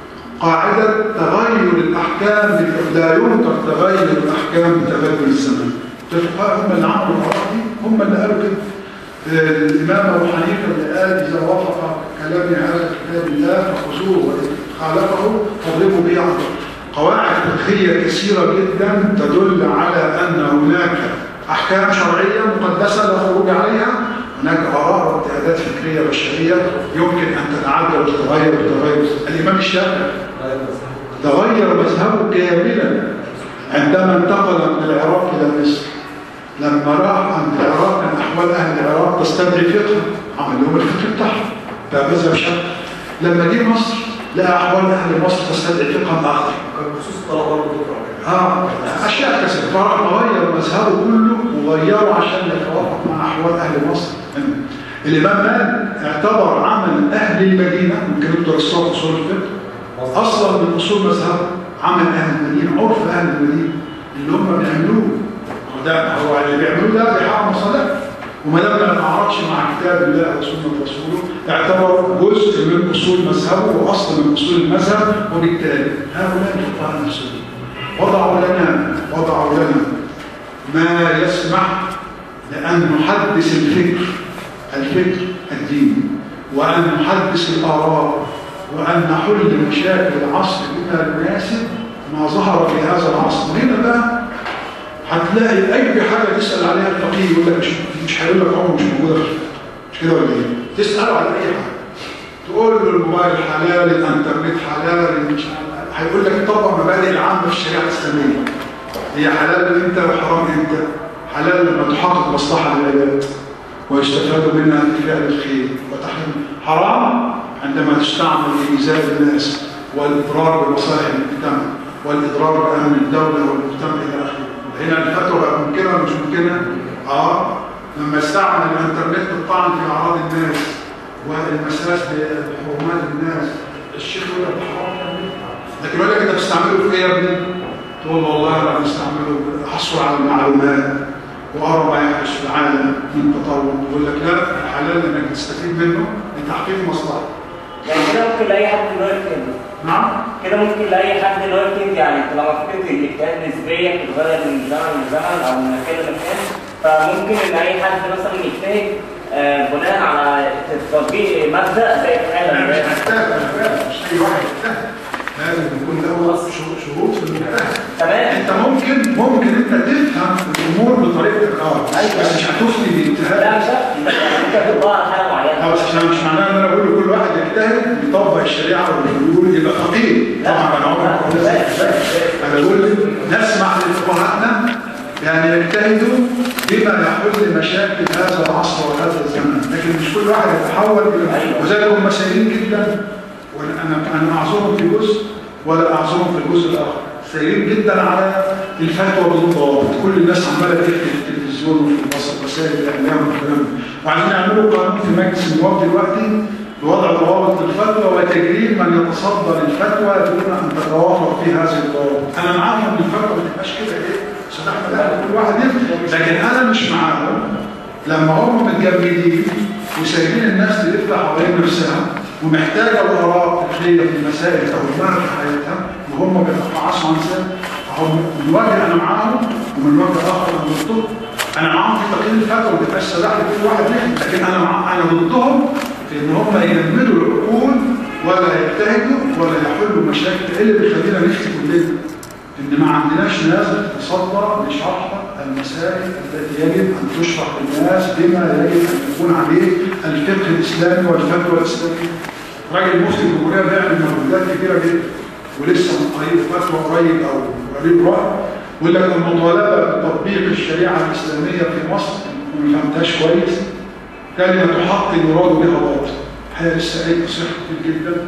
قاعده تغير الاحكام لا ينكر تغير الاحكام بتبادل الزمن الفقهاء هم اللي عملوا القرار دي هم اللي قالوا كده آه، الامام ابو حنيفه اللي قال اذا وافق كلامي هذا كتاب الله فخذوه وان خالفه فاضربوا به عنه قواعد فقهيه كثيره جدا تدل على ان هناك احكام شرعيه مقدسه لا خروج عليها هناك اراء واجتهادات فكريه بشريه يمكن ان تتعدل وتتغير وتتغير الامام الشافعي تغير مذهبه كاملا عندما انتقل من العراق الى مصر لما راح عند العراق كان احوال اهل العراق تستدعي فقه عمل لهم الفقه بتاعهم ده مذهب شافعي لما جه مصر لقى احوال اهل مصر تستدعي فقها اخر كان بخصوص الطلبه برضه دكتور اه اشياء كثيره فراح غير مذهبه كله وغيره عشان يتوافق مع احوال اهل مصر الامام مالك اعتبر عمل اهل المدينه ممكن انتوا درستوها في اصول الفقه اصلا من اصول مذهبه عمل اهل المدينه عرف اهل المدينه اللي هم بيعملوه ده هو اللي بيعملوه ده بيحرم الصلاه وما دام ما تعارضش مع كتاب الله وسنه رسوله اعتبر جزء من اصول مذهبه واصل من اصول المذهب وبالتالي هؤلاء الفقهاء نفسهم وضعوا لنا وضعوا لنا ما يسمح لأن نحدث الفكر الفكر الديني وأن نحدث الآراء وأن نحل مشاكل العصر بما يناسب ما ظهر في هذا العصر وهنا بقى هتلاقي أي حاجة تسأل عليها الفقيه يقول لك مش مش هيقول لك عمره مش موجودة في الفقه. مش كده ولا إيه؟ تسأله على أي حاجة تقول له الموبايل حلال الانترنت حلال مش حلال هيقول لك طبق مبادئ العامه في الشريعه الاسلاميه هي حلال امتى وحرام امتى حلال لما تحقق مصلحه للعباد ويستفاد منها في فعل الخير وتحريم حرام عندما تستعمل لايذاء الناس والاضرار بمصالح المجتمع والاضرار بامن الدوله والمجتمع الى اخره هنا الفتوى بقى ممكنه ولا مش ممكنه؟ اه لما يستعمل الانترنت الطعن في اعراض الناس والمساس بحرمات الناس الشيخ يقول لك حرام لكن يقول لك انت بتستعمله في ايه يا ابني؟ تقول له والله انا بستعمله حصل على المعلومات وارى ما يحدث في العالم من تطور يقول لك لا الحلال انك تستفيد منه لتحقيق مصلحه يعني كده ممكن لاي حد ان هو يجتهد نعم كده ممكن لاي حد ان هو يجتهد يعني طالما فكره الاجتهاد نسبيا بتتغير من زمن لزمن او من مكان لمكان فممكن ان اي حد مثلا يجتهد آه، بناء على تطبيق مبدا زي انا مش فعلا محتاج انا فاهم مش اي واحد يجتهد لازم يكون له شو- شروط في المجتهد تمام انت ممكن ممكن انت تفهم الامور بطريقتك اه بس مش هتفتي باجتهاد لا مش هفتي يعني ممكن تطبق على حاله معينه اه بس عشان مش معناه ان انا بقول لكل واحد يجتهد يطبق الشريعه والحلول يبقى فقيه طبعا انا عمري ما بقول لك انا بقول نسمح لفقهائنا يعني يجتهدوا بما يحل مشاكل هذا العصر وهذا الزمن لكن مش كل واحد يتحول الى وذلك هم سيئين جدا وانا انا اعذرهم في جزء ولا اعذرهم في الجزء الاخر سيئين جدا على الفتوى بدون ضوابط كل الناس عماله تكتب في التلفزيون وفي مصر وسائل الاعلام والكلام ده وعايزين يعملوا قانون في مجلس النواب دلوقتي بوضع ضوابط للفتوى وتجريم من يتصدى للفتوى دون ان تتوافق في هذه الضوابط انا معاهم ان الفتوى ما تبقاش كده ايه استاذ احمد لا كل واحد يفتي لكن انا مش معاهم لما هم متجمدين وسايبين الناس تلف حوالين نفسها ومحتاجه الاراء الفكريه في المسائل تهمها في حياتها وهم بيتقاعسوا عن ذلك فهم من وجه انا معاهم ومن وجه اخر انا ضدهم انا معاهم في تقييم الفتوى ما تبقاش سلاح لكل واحد منهم لكن انا مع انا ضدهم في ان هم يجمدوا العقول ولا يجتهدوا ولا يحلوا مشاكل ايه اللي بيخلينا نفتي كلنا ان ما عندناش ناس بتتصدى لشرح المسائل التي يجب ان تشرح للناس بما يجب ان يكون عليه الفقه الاسلامي والفتوى الاسلاميه. راجل مفتي الجمهوريه بيعمل مجهودات كبيره جدا ولسه من قريب فتوى قريب او قريب راي يقول لك المطالبه بتطبيق الشريعه الاسلاميه في مصر ما فهمتهاش كويس كلمه حق يراد بها باطل. هي لسه قايل تصريح كتير جدا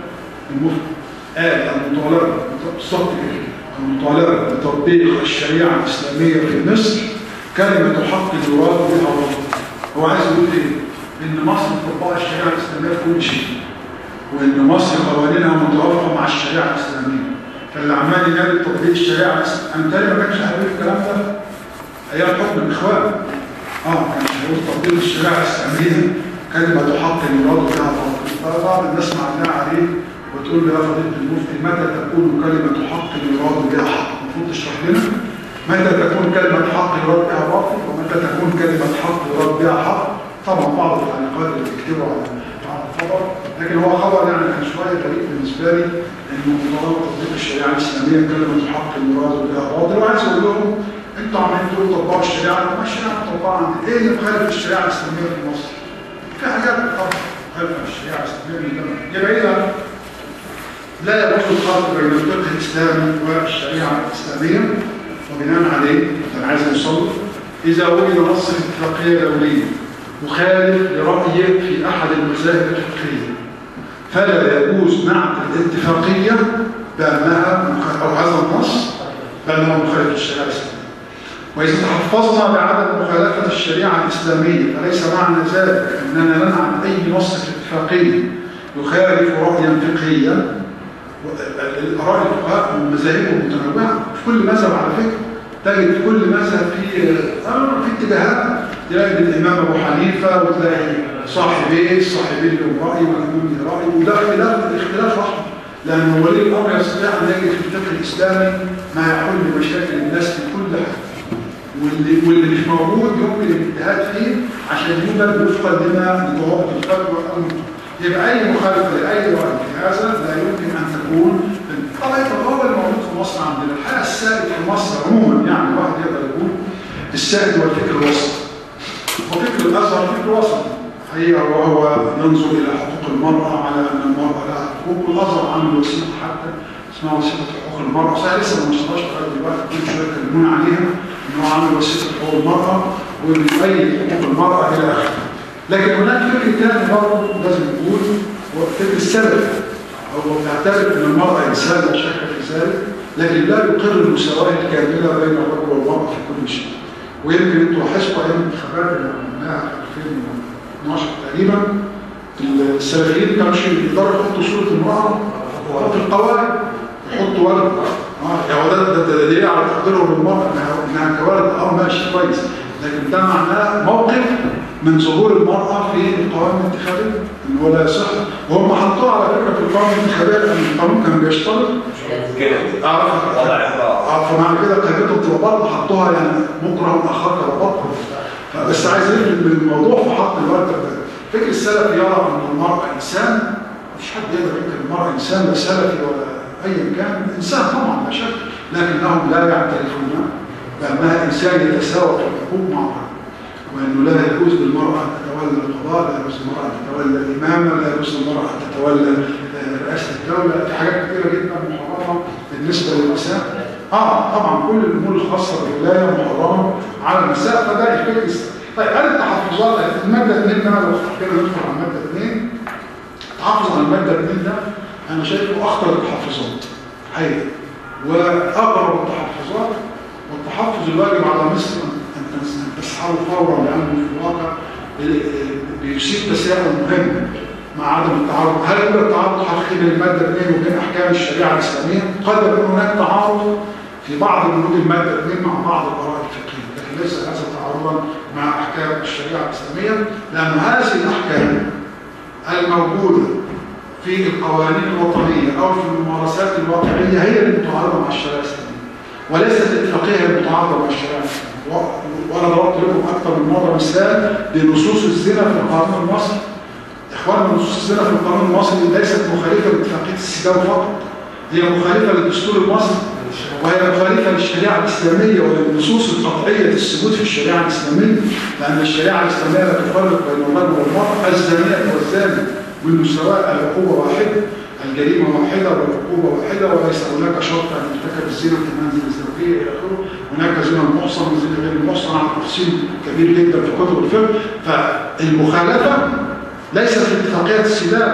المفتي قال المطالبة بالضبط كده المطالبة بتطبيق الشريعة الإسلامية في مصر كلمة حق يراد بها الله هو عايز يقول ايه؟ ان مصر بتطبق الشريعة الإسلامية في كل شيء وان مصر قوانينها متوافقة مع الشريعة الإسلامية فاللي عمال ينادي بتطبيق الشريعة الإسلامية أنا تاني ما كانش هيقول الكلام ده أيام حكم الإخوان اه كان هيقول تطبيق الشريعة الإسلامية كلمة حق يراد بها الله فبعض الناس معناها عليه وتقول له يا فضيلة المفتي متى تكون كلمة حق يراد بها حق المفروض تشرح لنا متى تكون كلمة حق يراد بها باطل ومتى تكون كلمة حق يراد بها حق طبعا بعض التعليقات اللي بيكتبوا على على الخبر لكن هو خبر يعني كان شوية غريب بالنسبة لي انه مطالبة تطبيق الشريعة الإسلامية كلمة حق يراد بها باطل وعايز اقول لهم انتوا عمالين تقولوا طبقوا الشريعة ما الشريعة مطبقة عند ايه اللي مخالف الشريعة الإسلامية في مصر؟ في حاجات طبعا مخالفة الشريعة الإسلامية من زمان يبقى ايه لا يجوز الخلط بين الفقه الاسلامي والشريعه الاسلاميه وبناء عليه انا عايز اوصل اذا وجد نص في اتفاقيه دوليه مخالف لراي في احد المذاهب الفقهيه فلا يجوز نعت الاتفاقيه بانها مخ- او هذا النص بانه مخالف للشريعه الاسلاميه وإذا تحفظنا بعدم مخالفة الشريعة الإسلامية فليس معنى ذلك أننا ننعم أي نص في الاتفاقية يخالف رأيا فقهيا الآراء الفقهاء مذاهبهم متنوعة في كل مذهب على فكرة تجد في كل مذهب في آه في اتجاهات تلاقي الإمام أبو حنيفة وتلاقي صاحبيه صاحبين لهم رأي والإمام له رأي وده اختلاف الاختلاف رحمة لأن ولي الأمر يستطيع أن يجد في الفقه الإسلامي ما يحل مشاكل الناس في كل حاجة واللي, واللي مش موجود يمكن الاجتهاد فيه عشان يوجد وفقا لما لضوابط الفتوى او يبقى اي مخالفه لاي راي في هذا لا يمكن ان تكون طبعا التطور الموجود في مصر عندنا الحاله السائد في مصر عموما يعني الواحد يقدر يقول السائد هو الفكر الوسط وفكر الازهر فكر وسط هي وهو ينظر الى حقوق المراه على ان المراه لها حقوق والازهر عامل وثيقه حتى اسمها وثيقه حقوق المراه بس أنا لسه ما وصلناش لغايه دلوقتي كل شويه يكلمونا عليها ان هو عامل وثيقه حقوق المراه وبيؤيد حقوق المراه الى اخره لكن هناك فكر ثاني برضه لازم نقول هو الفكر السلفي هو بيعتبر ان المراه انسان لا شك في ذلك لكن لا يقر المساواه الكامله بين الرجل والمراه في كل شيء ويمكن انتوا لاحظتوا ايام الانتخابات اللي عملناها في 2012 تقريبا السلفيين كانوا يقدروا يحطوا صوره المراه في القواعد يحطوا ولد اه يا ولد ده ده دليل على تقديرهم للمراه انها انها كولد اه ماشي كويس لكن ده معناه موقف من ظهور المراه في القوائم الانتخابيه ان هو لا يصح وهم حطوها على فكره في القوائم الانتخابيه لان القانون كان بيشترط كده اعرف وضع امرأة اه فمعنى كده قيمتهم تبقى برضه حطوها يعني مكره اخاك ربطها بس عايز يفرق من الموضوع في حط المرتب ده فكر السلف يرى ان المراه انسان مش حد يقدر ينكر المراه انسان لا سلفي ولا ايا كان انسان طبعا لا شك لكنهم لا يعترفون بانها انسان يتساوى في الحقوق مع بعض وانه لا يجوز للمراه ان تتولى القضاء لا يجوز للمراه ان تتولى الامامه لا يجوز للمراه ان تتولى آه، رئاسه الدوله في حاجات كثيره جدا محرمه بالنسبه للنساء اه طبعا كل الامور الخاصه بالولايه محرمه على النساء فده الفكر الس- طيب هل التحفظات الماده 2 ده لو كده ندخل على الماده 2 التحفظ على الماده 2 ده انا شايفه اخطر التحفظات حقيقه واغرب التحفظات والتحفظ الواجب على مصر ان تنس- تسحبه فورا لانه في الواقع بيصيب تساؤل مهم مع عدم التعارض هل يوجد تعارض حقيقي بين الماده 2 وبين احكام الشريعه الاسلاميه؟ قد يكون هناك تعارض في بعض بنود الماده 2 مع بعض الاراء الفقهيه لكن ليس هذا تعارضا مع احكام الشريعه الاسلاميه لان هذه الاحكام الموجوده في القوانين الوطنيه او في الممارسات الواقعيه هي المتعارضه مع الشريعه الاسلاميه وليست الاتفاقيه هي المتعارضه مع الشريعه الاسلاميه و- وانا ضربت لكم اكثر من مره مثال بنصوص الزنا في القانون المصري اخواننا نصوص الزنا في القانون المصري ليست مخالفه لاتفاقيه السجاو فقط هي مخالفه للدستور المصري وهي مخالفه للشريعه الاسلاميه وللنصوص القطعيه الثبوت في الشريعه الاسلاميه لان الشريعه الاسلاميه لا تفرق بين الرجل والمراه الزانيه والزاني بالمساواه العقوبه واحده الجريمه واحده والعقوبه واحده وليس هناك شرط ان يرتكب الزنا في المنزل الزوجيه الى اخره هناك زنا المحصن وزنا غير المحصن على تفصيل كبير جدا في كتب الفقه فالمخالفه ليست في اتفاقيه السلام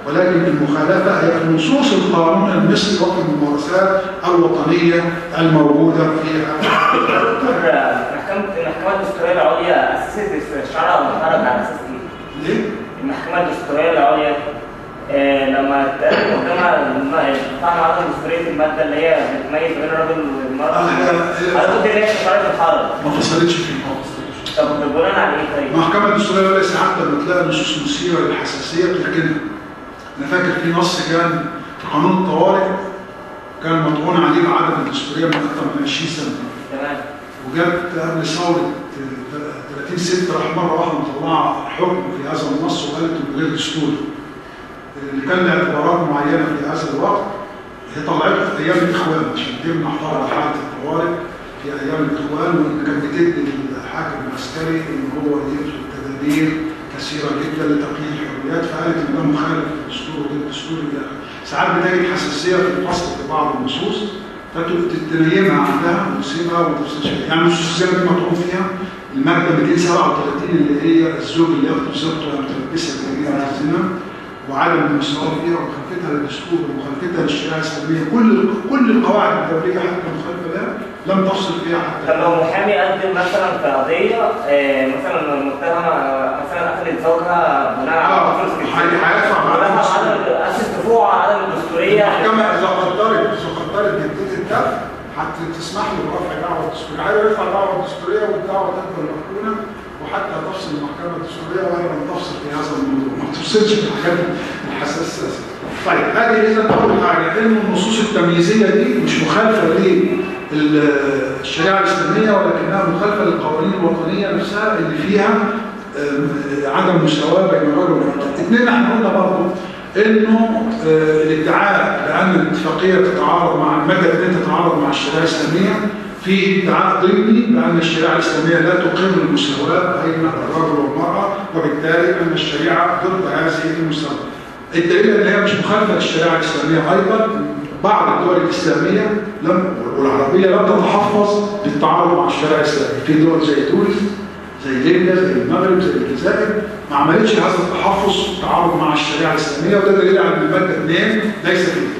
ولكن المخالفه هي في نصوص القانون المصري وفي الممارسات الوطنيه الموجوده فيها دكتور محكمة المحكمة الدستورية العليا أسست استشارة ومحرك على أساس إيه؟ ليه؟ المحكمة الدستورية العليا آه، لما اتقال قدامها الم- طبعا عدم دستورية المادة اللي هي بتميز بين الراجل والمرأة آه، آه، أنا كنت اللي هي استشارة الحرب ما فصلتش في الموضوع طب بناء على إيه طيب؟ المحكمة الدستورية ولا ساعات لما تلاقي نصوص مثيرة للحساسية بتركنها. أنا فاكر في نص كان في قانون الطوارئ كان مطعون عليه بعدم الدستورية من أكثر من 20 سنة. تمام وجت قبل ثورة 30 6 راح مرة واحدة مطلعة حكم في هذا النص وقالت إنه غير دستوري. اللي كان له اعتبارات معينة في هذا الوقت هي طلعته في أيام الإخوان عشان تمنع طبعا حالة الطوارئ في أيام الإخوان وإن كانت بتدي للحاكم العسكري إن هو يدخل تدابير كثيرة جدا لتقييد الحريات فقالت إن ده مخالف للدستور وغير دستوري إلى آخره. ساعات بتجد حساسية في الفصل في بعض النصوص فتنيمها عندها وتسيبها وما تفصلش فيها. يعني النصوص الزيادة دي مطعون فيها المادة 237 اللي هي الزوج اللي يخطب زوجته ويمتلبسها بجريمة الزنا وعدم المساواة فيها ومخالفتها للدستور ومخالفتها للشريعة الإسلامية كل كل القواعد الدولية حتى المخالفة لها لم تفصل فيها طب حتى لو محامي قدم مثلا في قضية آه، مثلا المتهمة آه، مثلا قتلت زوجها بناء على آه، قانون السجن. هي- هيدفع بعد بناء الدستور. على أسس دفوع عدم الدستورية المحكمة إذا قدرت إذا قدرت جدية الدفع حتى تسمح له برفع دعوة دستورية عايز يرفع دعوة دستورية والدعوة تفضل مقبولة وحتى تفصل المحكمة الدستورية وهي لم تفصل في هذا الموضوع ما تفصلش في الحاجات الحساسة طيب هذه إذا أول حاجة إن النصوص التمييزية دي مش مخالفة للشريعة الإسلامية ولكنها مخالفة للقوانين الوطنية نفسها اللي فيها آم، عدم مساواة بين الرجل والمرأة. اثنين احنا قلنا برضه انه آه، الادعاء بان الاتفاقيه تتعارض مع الماده 2 تتعارض مع الشريعه الاسلاميه في ادعاء ضمني بان الشريعه الاسلاميه لا تقر المساواه بين الرجل والمراه وبالتالي ان الشريعه ضد هذه المساواه. الدليل ان هي مش مخالفه للشريعه الاسلاميه ايضا بعض الدول الاسلاميه لم والعربيه لم تتحفظ بالتعارض مع الشريعه الاسلاميه في دول زي تونس زي ليبيا زي المغرب زي الجزائر ما عملتش هذا التحفظ التعارض مع الشريعه الاسلاميه وده دليل على ان الماده 2 ليس فيه.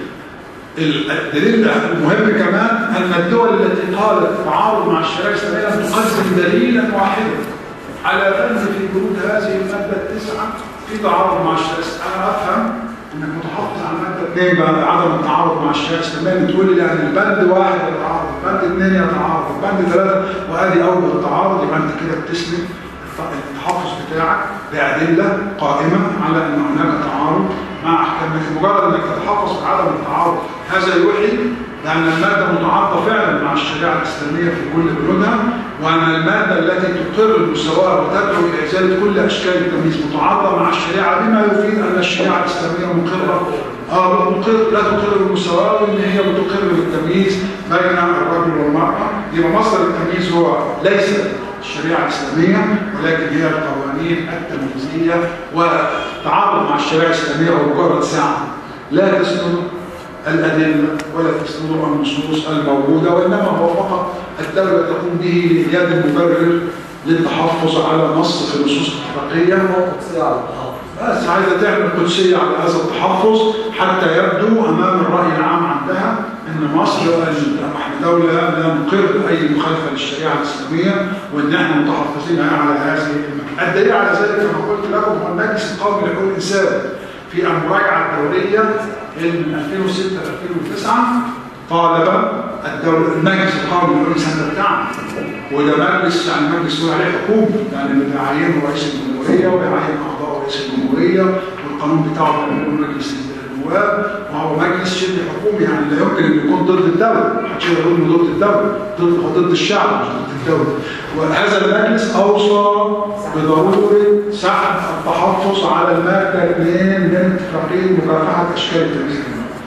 الدليل المهم كمان ان الدول التي قالت تعارض مع الشريعه الاسلاميه لم تقدم دليلا واحدا على ان في بنود هذه الماده التسعه في تعارض مع الشريعه الاسلاميه انا افهم انك متحفظ على الماده 2 بقى عدم التعارض مع الشريعه الاسلاميه بتقول لي يعني البند واحد يتعارض البند اثنين يتعارض البند ثلاثه وادي اول التعارض يبقى انت كده بتسلم التحفظ بتاعك بأدلة قائمة على أن هناك تعارض مع أحكام لكن مجرد أنك تتحفظ بعدم التعارض هذا يوحي بأن المادة متعارضة فعلا مع الشريعة الإسلامية في كل بنودها وأن المادة التي تقر المساواة وتدعو إلى إزالة كل أشكال التمييز متعارضة مع الشريعة بما يفيد أن الشريعة الإسلامية مقرة آه مقر لا تقر بالمساواة وإن هي بتقر بالتمييز بين الرجل والمرأة يبقى مصدر التمييز هو ليس الشريعة الإسلامية ولكن هي القوانين التمييزية وتعارض مع الشريعة الإسلامية هو مجرد ساعة لا تسند الأدلة ولا تسند النصوص الموجودة وإنما هو فقط الدولة تقوم به لإيجاد المبرر للتحفظ على نص في النصوص الاتفاقية قدسية على التحفظ بس عايزة تعمل قدسية على هذا التحفظ حتى يبدو أمام الرأي العام عندها أن مصر احنا دولة لا نقر أي مخالفة للشريعة الإسلامية وأن احنا متحفظين على هذه المكان. الدليل على ذلك كما قلت لكم هو المجلس القومي لحقوق الإنسان في المراجعة الدولية من 2006 ل 2009 طالب الدولة المجلس القومي لحقوق الإنسان بتاعنا وده مجلس يعني مجلس هو عليه حكومة يعني اللي بيعينه رئيس الجمهورية وبيعين أعضاء رئيس الجمهورية والقانون بتاعه بيعمله مجلس النواب وهو مجلس شبه حكومي يعني لا يمكن ان يكون ضد الدوله، محدش يقدر يقول انه ضد الدوله، ضد هو ضد الشعب مش ضد الدوله. وهذا المجلس اوصى بضروره سحب التحفظ على الماده 2 من اتفاقيه مكافحه اشكال التمييز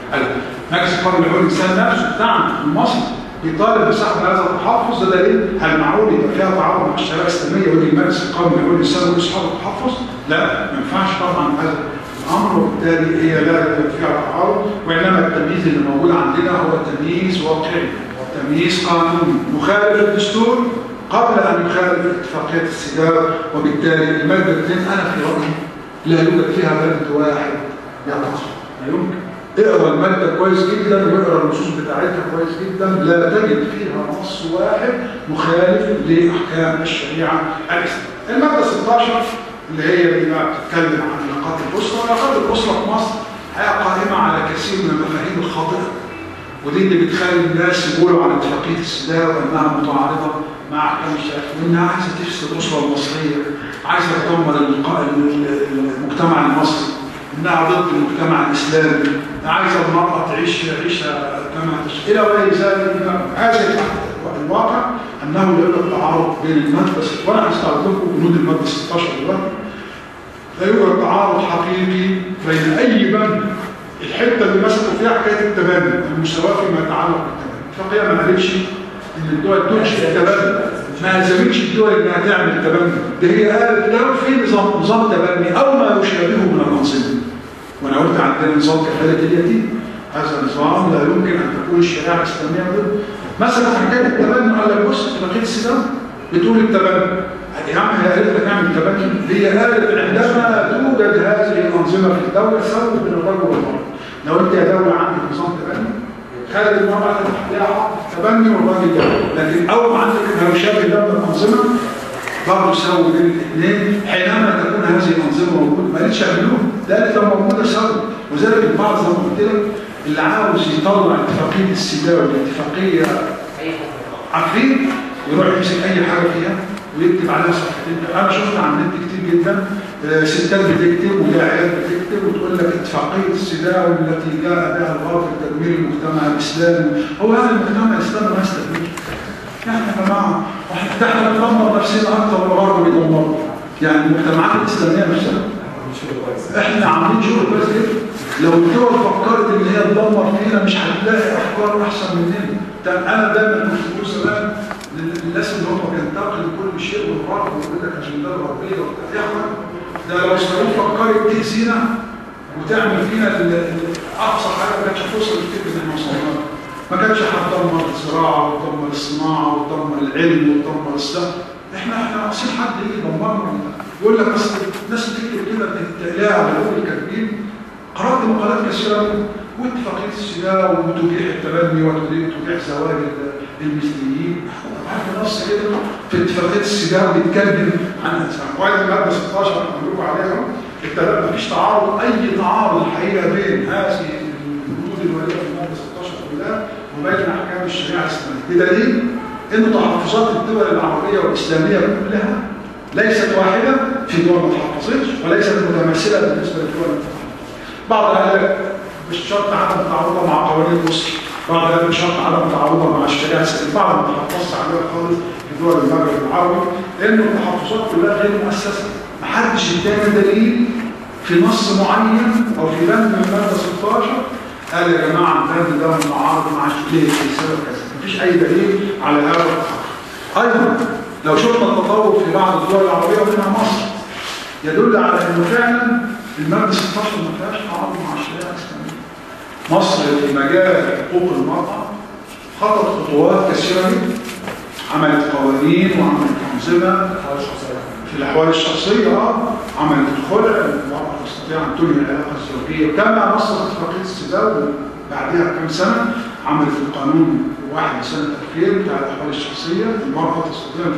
مجلس القومي لحقوق الانسان نفسه بتاعنا المصري بيطالب بسحب هذا التحفظ ده دليل هل معقول يبقى فيها تعارض مع الشريعه الاسلاميه ويجي المجلس القومي لحقوق الانسان ويقول يسحب التحفظ؟ لا ما ينفعش طبعا هذا الامر وبالتالي هي لا يوجد فيها تعارض وانما التمييز اللي موجود عندنا هو تمييز واقعي تمييز قانوني مخالف للدستور قبل ان يخالف اتفاقيه السجاره وبالتالي الماده 2 انا في رايي لا يوجد فيها بند واحد يعني لا يمكن اقرا الماده كويس جدا واقرا النصوص بتاعتها كويس جدا لا تجد فيها نص واحد مخالف لاحكام الشريعه الاسلاميه. الماده 16 اللي هي اللي بقى بتتكلم عن علاقات الاسره، علاقات الاسره في مصر هي قائمه على كثير من المفاهيم الخاطئه ودي اللي بتخلي الناس يقولوا عن اتفاقيه السداء وانها متعارضه مع احكام الشريعه وانها عايزه تفسد الاسره المصريه عايزه تدمر الق- المجتمع المصري انها ضد المجتمع الاسلامي عايزه المراه تعيش عيشه كما تشاء الى غير ذلك هذا الواقع انه يوجد تعارض بين الماده وانا هستعرض لكم بنود الماده 16 دلوقتي لا يوجد تعارض حقيقي بين اي بند الحته اللي مسكوا فيها حكايه التبادل المساواه فيما يتعلق بالتبادل الاتفاقيه ما قالتش ان الدول تنشئ التبادل ما لزمتش الدول انها تعمل تبني ده هي قالت لو في نظام نظام تبني او ما يشابهه من الانظمه وانا قلت عندنا نظام كفاله اليتيم هذا نظام لا يمكن ان تكون الشريعه الاسلاميه ضده مثلا حكايه التبني قال لك بص اتفاقيه السلام بتقول التبني يا عم هي قالت لك اعمل تبني هي قالت عندما توجد هذه الانظمه في الدوله سوي بين الرجل والمراه لو انت يا دوله عندك نظام تبني خلت المرأة لها حق تبني والراجل ده لكن أول ما عندك ما يشابه ده من الأنظمة برضه سووا بين الاثنين حينما تكون هذه الأنظمة موجودة ما قالتش اعملوها ده قالت لو موجودة سووا وذلك البعض زي ما قلت لك اللي عاوز يطلع اتفاقية السداء والاتفاقية عارفين يروح يمسك أي حاجة فيها ويكتب عليها صفحتين أنا شفت على النت كتير جدا آه، ستات بتكتب ولا عيال بتكتب وتقول لك اتفاقية السداء والتي جاء بها الغرب في تدمير المجتمع الإسلامي هو هذا المجتمع الإسلامي ما يستفيدش يعني يا جماعة واحنا احنا بندمر نفسنا أكثر من الغرب بيدمروا يعني المجتمعات الإسلامية نفسها احنا عاملين شغل كويس جدا لو الدول فكرت ان هي تدمر فينا مش هتلاقي افكار احسن مننا ده انا دايما كنت بقول زمان للناس اللي هم بينتقدوا كل شيء والغرب ويقول لك عشان ده الغربيه وبتاع يا اخوان ده لو اسرائيل فكرت تاذينا وتعمل فينا ال- ال- اقصى حاجه ما كانتش هتوصل للفكر اللي احنا وصلنا له. ما كانتش هتدمر الزراعه وتدمر الصناعه وتدمر العلم وتدمر السهل احنا احنا عايزين حد يجي يدمرنا يقول لك اصل الناس بتكتب كده تلاقيها على اول الكاتبين قرات مقالات كثيره واتفاقيه السلاح وتبيح التبني وتبيح زواج ال- المثليين عارف نص كده في اتفاقيه السلاح بيتكلم عن الانسان وعايز الماده 16 مكتوب عليها التلا- مفيش تعارض اي تعارض الحقيقه بين هذه البنود الوارده في الماده 16 كلها وبين احكام الشريعه الاسلاميه بدليل ان تحفظات الدول العربيه والاسلاميه كلها ليست واحده في دول ما تحفظتش وليست متماثله بالنسبه للدول المتحفظه بعض قال لك مش شرط عدم تعارضها مع قوانين مصر بعض قال مش شرط عدم تعارضها مع الشريعه الاسلاميه بعض ما تحفظش عليها خالص في دول المغرب العربي لان التحفظات كلها غير مؤسسه محدش ادانا دليل في نص معين او في بند من الماده 16 قال يا جماعه البند ده معارض مع الشريعه بسبب كذا مفيش اي دليل على هذا التحفظ ايضا لو شفنا التطور في بعض الدول العربيه ومنها مصر يدل على انه فعلا الماده 16 ما فيهاش تعارض مع الشريعه الاسلاميه. مصر في مجال حقوق المراه خطت خطوات كثيره جدا. عملت قوانين وعملت انظمه في الاحوال الشخصيه اه عملت خلع المراه تستطيع ان تنهي العلاقه الزوجيه كما نصت اتفاقيه السداد بعدها بكم سنه عملت القانون واحد سنه 2000 بتاع الاحوال الشخصيه المراه تستطيع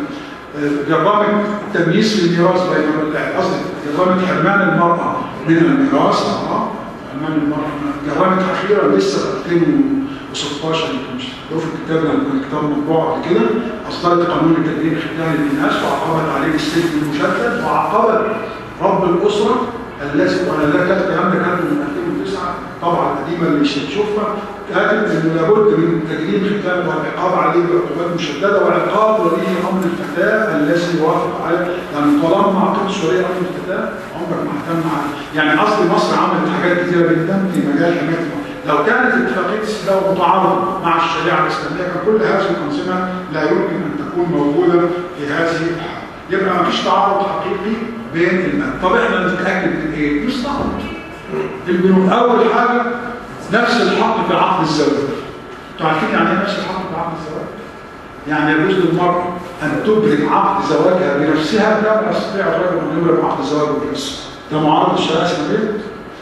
جرامة التمييز في الميراث بين الرجال قصدي جرامة حرمان المرأة من الميراث اه حرمان المرأة جرامة أخيرة لسه في 2016 يمكن مش لو في الكتاب لما كان كتاب مطبوع قبل كده أصدرت قانون التدريب ختان الإناث وعقبت عليه السجن المشدد وعقبت رب الأسرة الذي وأنا لا كاتب الكلام ده كان من 2009 طبعا القديمة اللي مش هتشوفها كاتب إنه لابد من تجريم ختان والعقاب عليه بعقوبات مشددة وعقاب ولي أمر الفتاة الذي يوافق عليه يعني طالما ما أعطيتش ولي أمر الفتاة عمرك ما هتم عليه يعني قصدي مصر عملت حاجات كتيرة جدا في مجال حماية المرأة لو كانت اتفاقية السلاح متعارضة مع الشريعة الإسلامية كان كل هذه الأنظمة لا يمكن أن تكون موجودة في هذه الحالة يبقى ما فيش تعارض حقيقي بين المال طب احنا نتأكد من ايه؟ مش تعارض البنود أول حاجة نفس الحق في عقد الزواج انتوا عارفين يعني ايه نفس الحق في عقد الزواج؟ يعني يجوز للمرأة أن تبرم عقد زواجها بنفسها كما يستطيع الرجل أن يبرم عقد زواجه بنفسه ده معارض الشريعة الإسلامية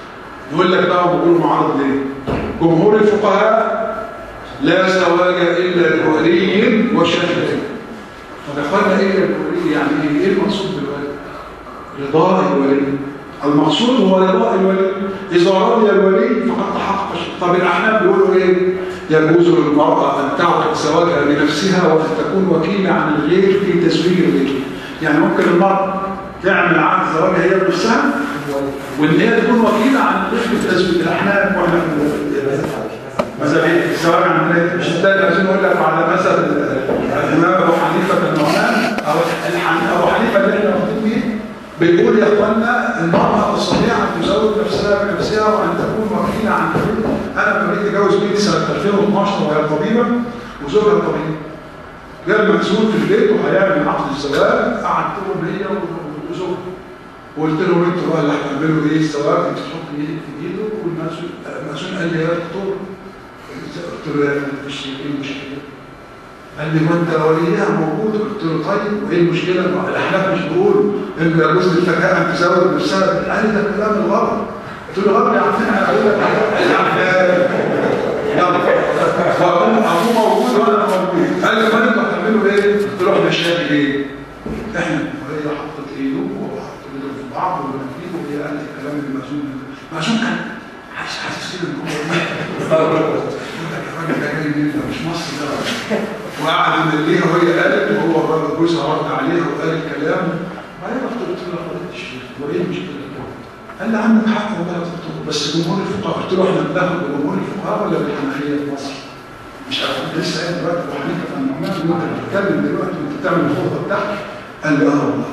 يقول لك بقى بيقولوا معارض ليه؟ جمهور الفقهاء لا زواج الا بولي وشهادتين طب يا اخوانا ايه الولي يعني ايه؟ ايه المقصود بالولي؟ رضاء الولي المقصود هو رضاء الولي اذا رضي الولي فقد تحقق الشيء طب الاحناف بيقولوا ايه؟ يجوز للمراه ان تعقد زواجها بنفسها وان تكون وكيله عن الغير في تزويج الغير يعني ممكن المراه تعمل عقد زواجها هي بنفسها وان هي تكون وكيله عن الغير في التزويج الاحناف واحنا مذهبين الزواج عن الغير مش ده عايزين نقول لك على مذهب الامام ابو حنيفه النعمان او الحن- ابو حنيفه اللي احنا واخدين بيه بيقول يا اخوانا المراه تستطيع ان تزوج نفسها بنفسها وان تكون وكيله عن الغير انا لما جيت اتجوز بنتي سنه 2012 وهي طبيبه وزوجها طبيب جاب مسؤول في البيت وهيعمل عقد الزواج قعدتهم هي وزوجها وقلت لهم انتوا بقى اللي هتعملوا ايه الزواج انت تحط ايدك في ايده والمسؤول المسؤول قال لي يا دكتور قلت له يا فندم مش ايه المشكله؟ قال لي ما انت وليها موجود قلت له طيب وايه المشكله؟ ما الاحناف مش بيقولوا ان يجوز للفتاه ان تزوج نفسها قال لي ده كلام الغرب قلت له غرب يا عم انا هقول لك قال لي عم يلا فابوه ابوه موجود وانا موجود قال لي ما انتوا هتعملوا ايه؟ قلت له احنا شايف ايه؟ احنا وهي حطت ايده وهو حط ايده في بعض ونفيده وهي قالت الكلام اللي مأذون مأذون كان حاسس حاسس كده ان هو يقول لك الراجل ده جاي منين ده مش مصري ده وقعد يمليها وهي قالت وهو الراجل جوزها رد عليها وقال الكلام بعدين رحت قلت له حضرتك الشيخ وايه المشكله؟ قال لي عندك حق والله يا دكتور بس جمهور الفقهاء قلت له احنا بناخد بجمهور الفقهاء ولا بالحنفيه في مصر؟ مش عارف لسه قايل دلوقتي ابو حنيفه في النعمان وانت بتتكلم دلوقتي وانت بتعمل الخطبه بتاعتك قال لي اه والله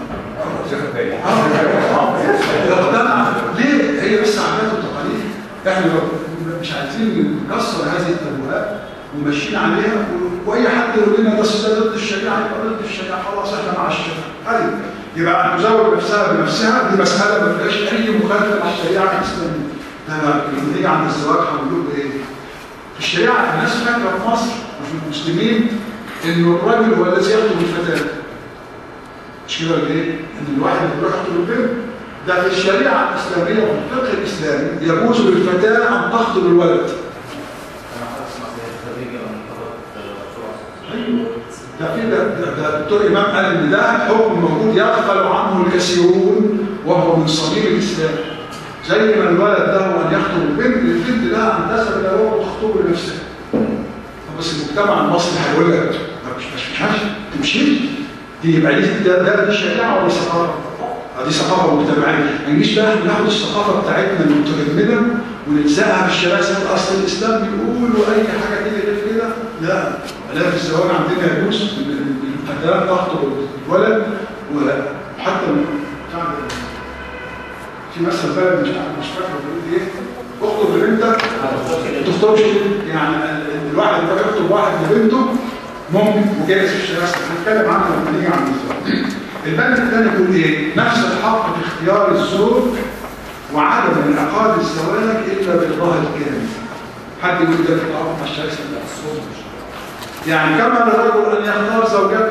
اقتنع ليه؟ هي بس عادات وتقاليد احنا مش عايزين نكسر هذه التابوهات وماشيين عليها و- واي حد يقول لنا بس ده ضد الشريعه يبقى ضد الشريعه خلاص احنا مع الشريعه طيب يبقى ان تزوج نفسها بنفسها دي مساله ما فيهاش اي مخالفه مع الشريعه الاسلاميه انما لما نيجي عند الزواج هنقول ايه؟ في الشريعه الناس فاكره في مصر وفي المسلمين انه الراجل هو الذي يخطب الفتاه مش كده ولا ايه؟ ان الواحد اللي بيروح يخطب البنت ده في الشريعه الاسلاميه وفي الفقه الاسلامي يجوز للفتاه ان تخطب الولد ده في ده ده- ده الدكتور امام قال ان ده حكم موجود يغفل عنه الكثيرون وهو من صميم الاسلام زي ما الولد ده هو ان يخطب البنت البنت ده انتسب الى هو تخطبه لنفسها طب بس المجتمع المصري هيقول لك طب مش مش مش ماشي تمشي دي يبقى دي ده, ده دي شريعه ولا ثقافه؟ آه دي ثقافه مجتمعيه ما نجيش بقى ناخد الثقافه بتاعتنا المتجمده ونلزقها في الشريعه زي اصل الاسلام بيقول واي حاجه تيجي غير كده لا لا في الزواج عندنا يجوز إن الفتاه تخطب الولد وحتى بتاع ده- في مثل بلد مش عارف مش فاكر بيقول ايه اخطب لبنتك ما تخطبش يعني ال- الواحد يروح يخطب واحد لبنته ممكن وجائز في الشريعه هنتكلم عنها لما نيجي عند الزواج البند الثاني يقول ايه؟ نفس الحق في اختيار الزوج وعدم انعقاد الزواج الا بالله الكامل حد يقول ده في تعارض مع الشريعه يعني كما للرجل ان يختار زوجته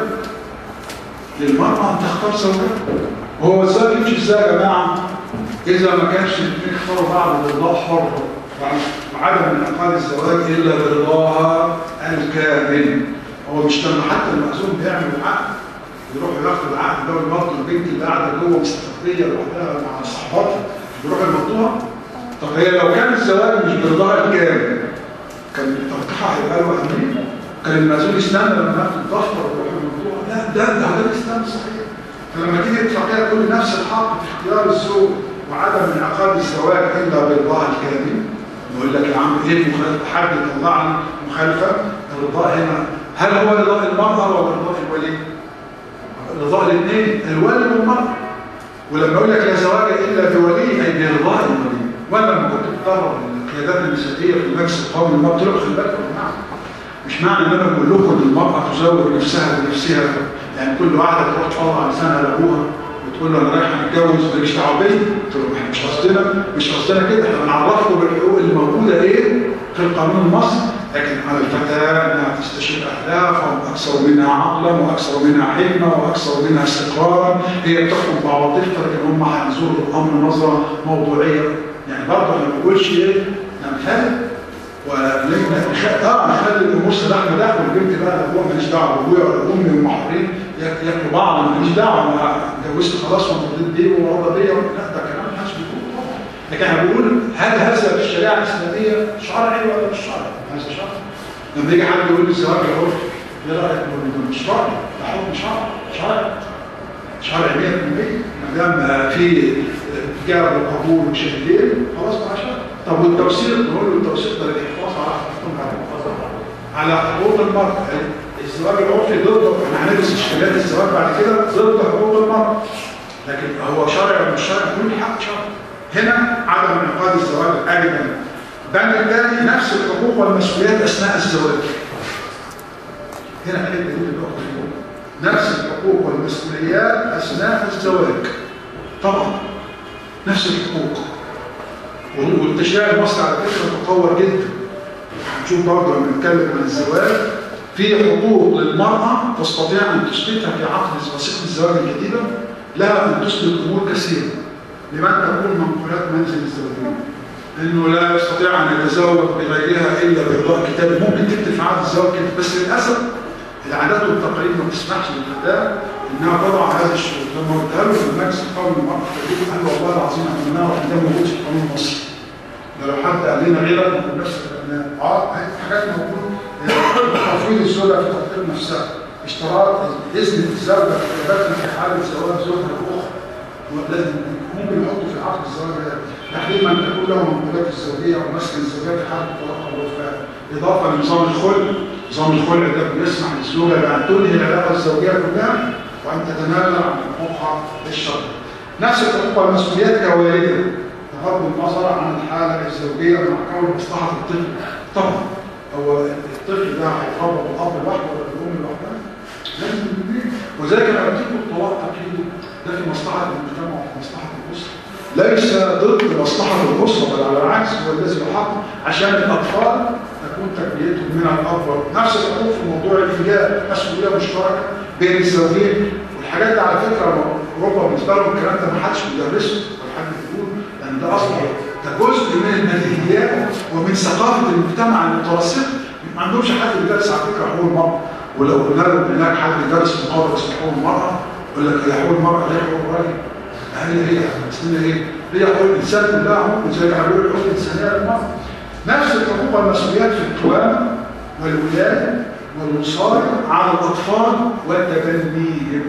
للمراه ان تختار زوجها وهو الزواج يمشي ازاي يا جماعه؟ اذا ما كانش الاثنين اختاروا بعض برضاه حر وعدم انعقاد الزواج الا برضاها الكامل هو مش لما حتى المأذون بيعمل عقد يروح ياخد العقد ده ويمضوا البنت اللي قاعده جوه مستخبيه لوحدها مع صحباتها يروح يمضوها طب هي لو كان الزواج مش برضاها الكامل كان التوقيع هيبقى له اهميه كان المأذون يستنى لما ياخد الدفتر ويروح يمضوها لا ده ده ده الاسلام صحيح فلما تيجي الفقيه تقول نفس الحق في اختيار الزوج وعدم انعقاد الزواج الا بالرضاء الكامل يقول لك يا عم ايه المخالفه حد يطلع لي مخالفه الرضاء هنا هل هو رضاء المراه ولا رضاء الولي؟ رضاء الاثنين الولي والمراه ولما يقول لك لا زواج الا بولي اي برضاء الولي وانا لما كنت بتدرب القيادات النسائيه في المجلس القومي للمراه قلت لهم خلي بالكم يا جماعه مش معنى ان انا بقول لكم ان المراه تزوج نفسها بنفسها يعني كل واحده تروح تطلع لسانها لابوها وتقول له انا رايح اتجوز ماليش دعوه بيا قلت لهم احنا مش قصدنا مش قصدنا كده احنا بنعرفكم بالحقوق اللي موجوده ايه في القانون المصري لكن على الفتاه انها تستشير اهلها فهم اكثر منها عقلا واكثر منها حكمه واكثر منها استقرارا هي بتحكم بعواطفها لكن هم هينظروا الامر نظره موضوعيه يعني برضه انا ما بقولش ايه نخلي ولما نخ- اه نخلي الامور سلاح مداح والبنت بقى ابوها ماليش دعوه بابويا ولا امي هم حرين ياك- ياكلوا بعض أنا ماليش دعوه انا اتجوزت خلاص ومرضيت بيه وراضى بيا لا ده كلام ما حدش بيقوله طبعا لكن انا بقول هل هذا في الشريعه الاسلاميه شرعي ولا مش شرعي؟ هذا شرعي لما يجي حد يقول لي الزواج العرفي ايه رايك؟ بقول له مش شرعي ده حكم شرعي شرعي شرع 100% ما دام في جاب وقبول وشهدين خلاص بقى شرع طب والتوثيق نقول له التوثيق ده للحفاظ على حقوق على حقوق المرأة الزواج العرفي ضد احنا هندرس اشكاليات الزواج بعد كده ضد حقوق المرأة لكن هو شرع ولا مش شرع كل حق شرع هنا عدم انعقاد الزواج ادي بند الثاني نفس الحقوق والمسؤوليات اثناء الزواج هنا الحته دي اللي بقى فيها. نفس الحقوق والمسؤوليات اثناء الزواج طبعا نفس الحقوق والتشريع المصري على فكره تطور جدا هنشوف برضه لما نتكلم عن الزواج في حقوق للمرأة تستطيع أن تثبتها في عقد وثيقة الزواج الجديدة لها أن تثبت أمور كثيرة لمن تكون منقولات منزل الزوجين انه لا يستطيع ان يتزوج بغيرها الا بإرضاء كتابي ممكن تكتب في عقد الزواج كده بس للاسف العادات والتقاليد ما تسمحش للفتاه انها تضع هذه الشروط لما قلتها له في المجلس القومي للمرأة التجديد قال له والله العظيم احنا نعرف ان ده موجود في القانون المصري ده لو حد قال لنا غيرك ما كناش فكرناه اه حاجات موجوده تفويض الزوجه في تقدير نفسها اشتراط اذن الزوجه في كتاباتها في حاله زواج زوجها الاخرى لازم ممكن يحطوا في عقد الزواج ده تحديد من تكون له منقولات الزوجيه او مسكن الزوجيه في حاله الطلاق او الوفاه اضافه لنظام الخلع نظام الخلع ده بيسمح للزوجه بان تنهي العلاقه الزوجيه كلها وان تتنازل عن حقوقها الشرعيه نفس الحقوق والمسؤوليات كوالده بغض النظر عن الحاله الزوجيه مع كون مصلحه الطفل طبعا هو الطفل ده هيتربى بالاب لوحده ولا بالام لوحدها لازم الاثنين وذلك لما تيجي الطلاق تقليدي ده في مصلحه المجتمع وفي مصلحه الاسره ليس ضد مصلحه الاسره بل على العكس هو الذي يحق عشان الاطفال تكون تربيتهم من الاكبر نفس الحقوق في موضوع الانجاب مسؤوليه مشتركه بين الزوجين والحاجات دي على فكره اوروبا بالنسبه لهم الكلام ده ما حدش بيدرسه ولا حد بيقول لان ده اصلا ده جزء من البديهيات ومن ثقافه المجتمع المتوسط ما عندهمش حد بيدرس على فكره حقوق المراه ولو قلنا لهم هناك حد بيدرس محاضره اسمها حقوق المراه يقول لك هي حقوق المراه هي حقوق الراجل هل هي اسمها ايه؟ هي حقوق الانسان كلها حقوق زي ما بيقولوا الحقوق الانسانيه للمراه نفس الحقوق والمسؤوليات في القوامه والولاده والوصايه على الاطفال وتبنيهم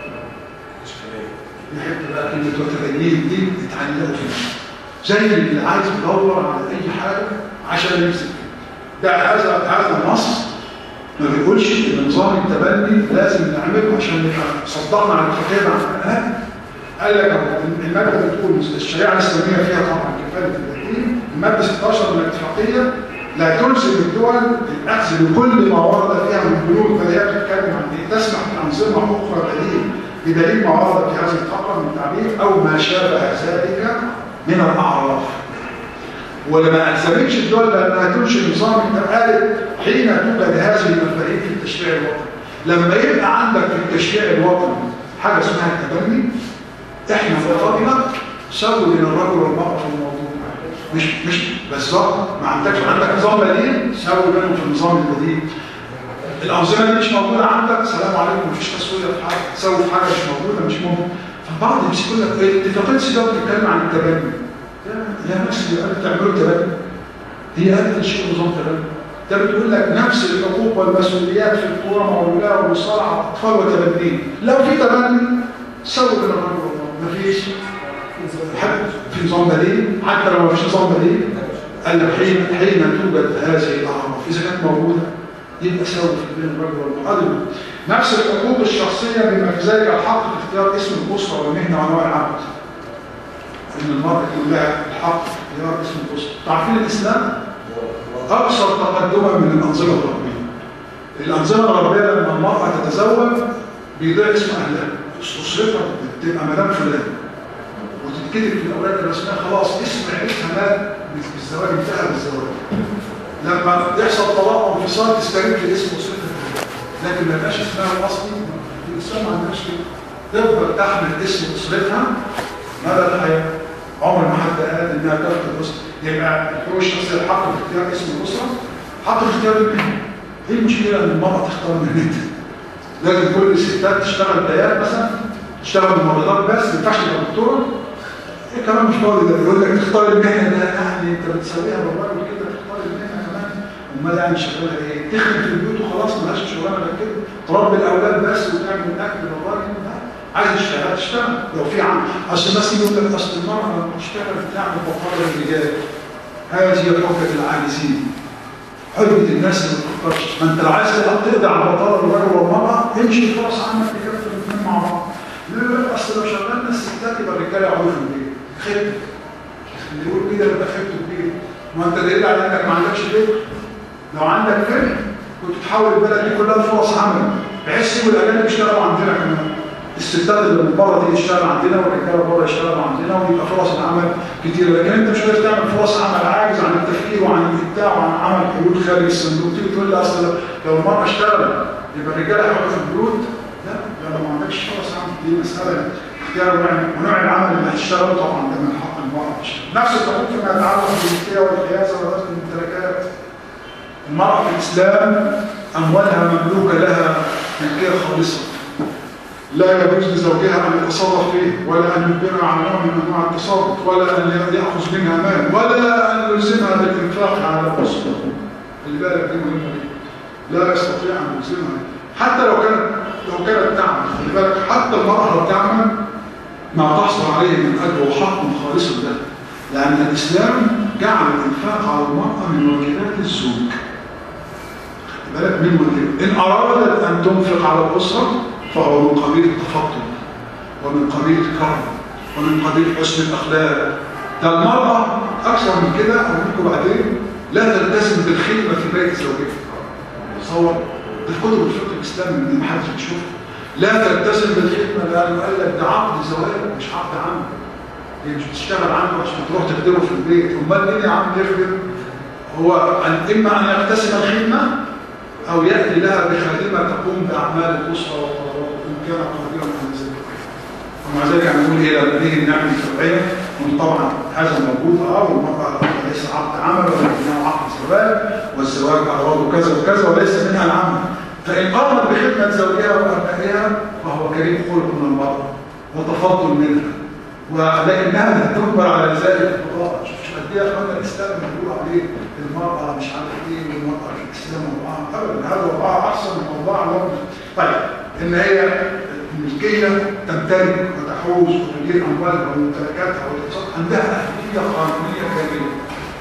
نحب بقى كلمه وتبنيهم دي تتعلقوا فيها زي اللي عايز يدور على اي حاجه عشان يمسك ده هذا هذا النص ما بيقولش ان نظام التبني لازم نعمله عشان نبقى صدقنا على الكتاب عن قال لك الماده بتقول الشريعه الاسلاميه فيها طبعا كفاله اليتيم الماده 16 من الاتفاقيه لا تلزم الدول الاخذ بكل ما ورد فيها من بنود فهي بتتكلم عن ايه؟ تسمح بانظمه اخرى بديل بدليل ما ورد في هذه الفقره من تعبير او ما شابه ذلك من الاعراف ولما الزمتش الدول لانها تنشئ نظام قالت حين توجد هذه المفاهيم في التشريع الوطني لما يبقى عندك في التشريع الوطني حاجه اسمها التبني احنا فضلنا سوي بين الرجل والمراه في الموضوع مش مش بالظبط ما عندكش عندك نظام بديل سوي بينهم في النظام البديل الانظمه دي مش موجوده عندك سلام عليكم مفيش تسويه في حاجه تسوي في حاجه مش موجوده مش موجوده فالبعض يمسكوا لك ايه اتفاقيه سيداو بتتكلم عن التبني يا ناس اللي قالت تعملوا تبني هي قالت تنشئوا نظام تبني ده بتقول لك نفس الحقوق والمسؤوليات في القوامه والولاء والوصال على الاطفال وتبنيهم لو في تبني سووا بين الرجل والمراه مفيش في نظام بديل حتى لو مفيش نظام بديل قال لك حين حين توجد هذه الاعراف اذا كانت موجوده يبقى سوي في بين الرجل والمراه نفس الحقوق الشخصيه بما في ذلك الحق في اختيار اسم الاسره والمهنه وانواع العمل ان المراه يكون لها الحق في اختيار اسم الاسره تعرفين الاسلام اكثر تقدما من الانظمه الغربيه الانظمه الغربيه لما المراه تتزوج بيضيع اسم اهلها اسرتها بتبقى مدام فلان وتتكتب في الاوراق الرسميه خلاص اسم عيلتها مات بالزواج انتهى بالزواج لما يحصل طلاق او انفصال تسترد اسم اسرتها لكن ما يبقاش اسمها الاصلي الاسلام ما عندهاش كده تفضل تحمل اسم اسرتها مدى الحياه عمر ما حد قال انها كافه الاسره يبقى هو الشخص اللي حق في اختيار اسم الاسره حق في اختيار المهنه ايه المشكله ان المراه تختار مهنتها لازم كل الستات تشتغل بيات مثلا تشتغل ممرضات بس ما ينفعش تبقى دكتوره ايه كلام مش فاضي ده يقول لك تختار المهنه ده يعني انت بتسويها بالراجل كده تختار المهنه كمان امال يعني شغاله ايه؟ تخدم في البيوت وخلاص مالهاش شغلانه غير كده تربي الاولاد بس وتعمل الاكل للراجل لا عايز تشتغل تشتغل لو في عمل اصل الناس يقول لك اصل المراه لما بتشتغل بتعمل بقايا الرجال هذه حجه العاجزين حجه الناس اللي ما بتفكرش ما انت لو عايز تقضي على البطاله الرجل والمراه امشي فرص عمل كده في الاثنين مع بعض لا لا اصل لو شغلنا الستات يبقى الرجاله يقعدوا في البيت خدمه اللي يقول كده يبقى خدمه البيت ما انت دليل على انك ما عندكش بيت لو عندك فكر كنت تحول البلد دي كلها فرص عمل بحيث يبقوا الاجانب يشتغلوا عندنا كمان الستات اللي من بره تيجي تشتغل عندنا والرجاله بره يشتغلوا عندنا ويبقى فرص العمل كتير لكن انت مش قادر تعمل فرص عمل عاجز عن التفكير وعن الابداع وعن عمل حلول خارج الصندوق تيجي تقول لي اصل لو المراه اشتغلت يبقى الرجاله هيقعدوا في البيوت لا لو ما عندكش فرص عمل دي مساله اختيار ونوع ونوع العمل اللي هتشتغله طبعا ده من حق المراه تشتغل نفس الحقوق فيما يتعلق بالملكيه والحيازه ورث الممتلكات المرأة في الإسلام أموالها مملوكة لها ملكية خالصة لا يجوز لزوجها أن يتصرف فيه ولا أن يجبرها على نوع من أنواع التصرف ولا أن يأخذ منها مال ولا أن يلزمها بالإنفاق على الأسرة اللي بالك دي مهمة دي لا يستطيع أن يلزمها حتى لو كانت لو كانت تعمل خلي بالك حتى المرأة لو تعمل ما تحصل عليه من أجر وحق خالص له لأن الإسلام جعل الإنفاق على المرأة من واجبات الزوج بالك من واجب إن أرادت أن تنفق على الأسرة فهو من قبيل التفضل ومن قبيل الكرم ومن قبيل حسن الأخلاق ده المرأة أكثر من كده أقول بعدين لا تلتزم بالخدمة في بيت زوجها تصور ده في كتب الفقه الإسلامي اللي محدش بيشوفها لا تلتزم بالخدمة لأنه قال لك ده عقد زواج مش عقد عمل هي مش بتشتغل عنده عشان تروح تخدمه في البيت امال مين يا عم يخدم هو أن إما أن يقتسم الخدمة أو يأتي لها بخادمة تقوم بأعمال الأسرة والطلبات إن كان قادرا على ذلك ومع ذلك نقول إيه لما نيجي نعمل الشرعية طبعا هذا موجود اه والمرأة ليس عقد عمل ولكنه عقد زواج والزواج أغراضه كذا وكذا وليس منها العمل فإن قامت بخدمة زوجها وأبنائها فهو كريم خلق من المرأة وتفضل منها ولكنها تجبر على ذلك القضاء شوف قد ايه اخوانا الاسلام اللي بيقولوا عليه المراه مش عارف ايه والمراه في الاسلام وضعها ابدا هذا وضعها احسن من وضعها الوضع طيب ان هي الملكيه تمتلك وتحوز وتدير اموالها وممتلكاتها والاقتصاد عندها اهليه قانونيه كامله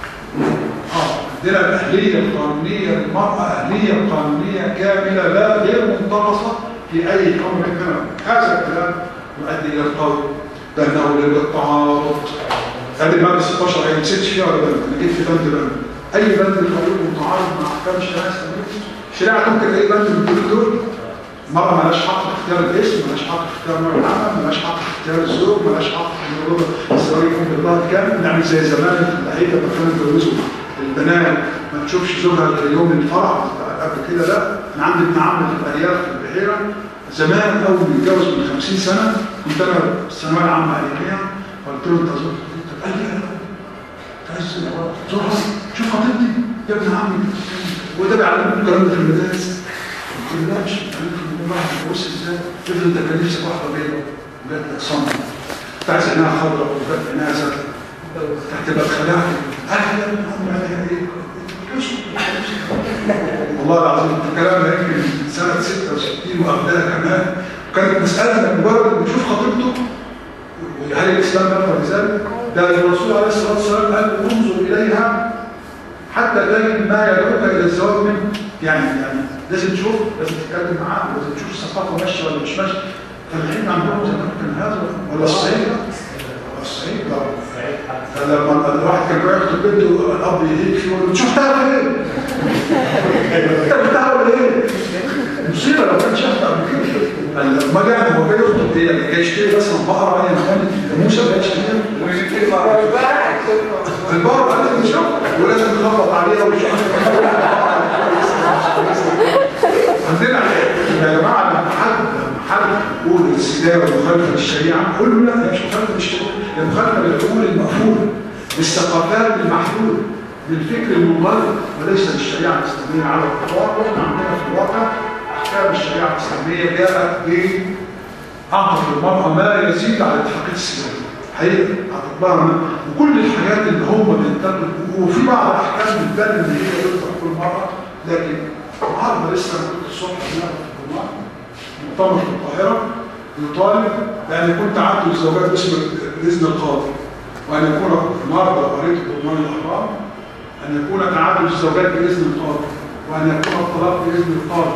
اه عندنا الاهليه القانونيه للمراه اهليه قانونيه كامله لا غير منتقصه في اي امر منها هذا الكلام يؤدي الى القول بأنه للتعارض هذه المادة 16 هي مسكتش فيها ولا بند انا جيت في بند بند اي بند القانون متعارض مع احكام الشريعه الاسلاميه الشريعه ممكن اي بند من دول دول مرة ملاش حق في اختيار الاسم ملاش حق في اختيار نوع العمل ملاش حق في اختيار الزوج ملاش حق في الموضوع الزواج يكون بالله كامل نعمل زي زمان في اللعيبه لما كانوا يتجوزوا البنات ما تشوفش زوجها غير يوم الفرح قبل كده لا انا عندي ابن عمي في الارياف في البحيره زمان اول ما اتجوز من 50 سنه كنت انا في الثانويه العامه اياميها قلت له انت زرت قال لي انا عايز زرت شوف خطيبتي يا ابن عمي وده بيعلمكم الكلام ده في المدارس قلت له لا مش بيعلمكم واحد بص ازاي افرض انت كان نفسك واحده بيضاء وجات لك صنع كنت عايز عينها خضراء وجات عينها زرقاء هتبقى اتخلعت اهلا يا عم عليها ايه والله العظيم الكلام ده يمكن من سنة 66 وقبلها كمان كانت مسألة انك مجرد بتشوف خطيبته هل الإسلام يرفض ذلك؟ ده الرسول عليه الصلاة والسلام قال انظر إليها حتى تجد ما يدعوك إلى الزواج منه يعني يعني لازم تشوف لازم تتكلم معاه لازم تشوف الثقافة ماشية ولا مش ماشية فالحين عندهم زمان كان هذا ولا الصعيد؟ الصعيد لا فلما الواحد كان رايح يخطب بنته الاب يهيك فيه يقول له شفتها فين؟ انت بتاع ولا ايه؟ مصيبه لو كان شافها قبل كده ما جاء هو جاي يخطب ايه؟ جاي يشتري مثلا بقره يعني مخالف موسى جاي يشتري البقره لازم يشوفها ولازم تخبط عليها ويشوفها عندنا يا جماعه لما حد لما حد يقول السيده مخالفه للشريعه قول له لا هي مش مخالفه للشريعه هي مخالفه للامور المأفوله للثقافات المحدوده للفكر المنضبط وليس للشريعه الاسلاميه على الاطلاق واحنا عندنا في الواقع احكام الشريعه الاسلاميه جاءت ب أعطت المرأة ما يزيد على اتفاقية السلام حقيقة أعطت لها وكل الحاجات اللي هم بينتقدوا وفي بعض الأحكام بتبان إن هي ضد حقوق المرأة لكن النهارده لسه أنا كنت الصبح هنا في الجمعة مؤتمر في القاهرة يطالب بأن يكون تعدد الزوجات باسم بإذن القاضي وأن يكون النهارده قريت ضمان الأحرام أن يكون تعدد الزوجات بإذن القاضي وأن يكون الطلاق بإذن القاضي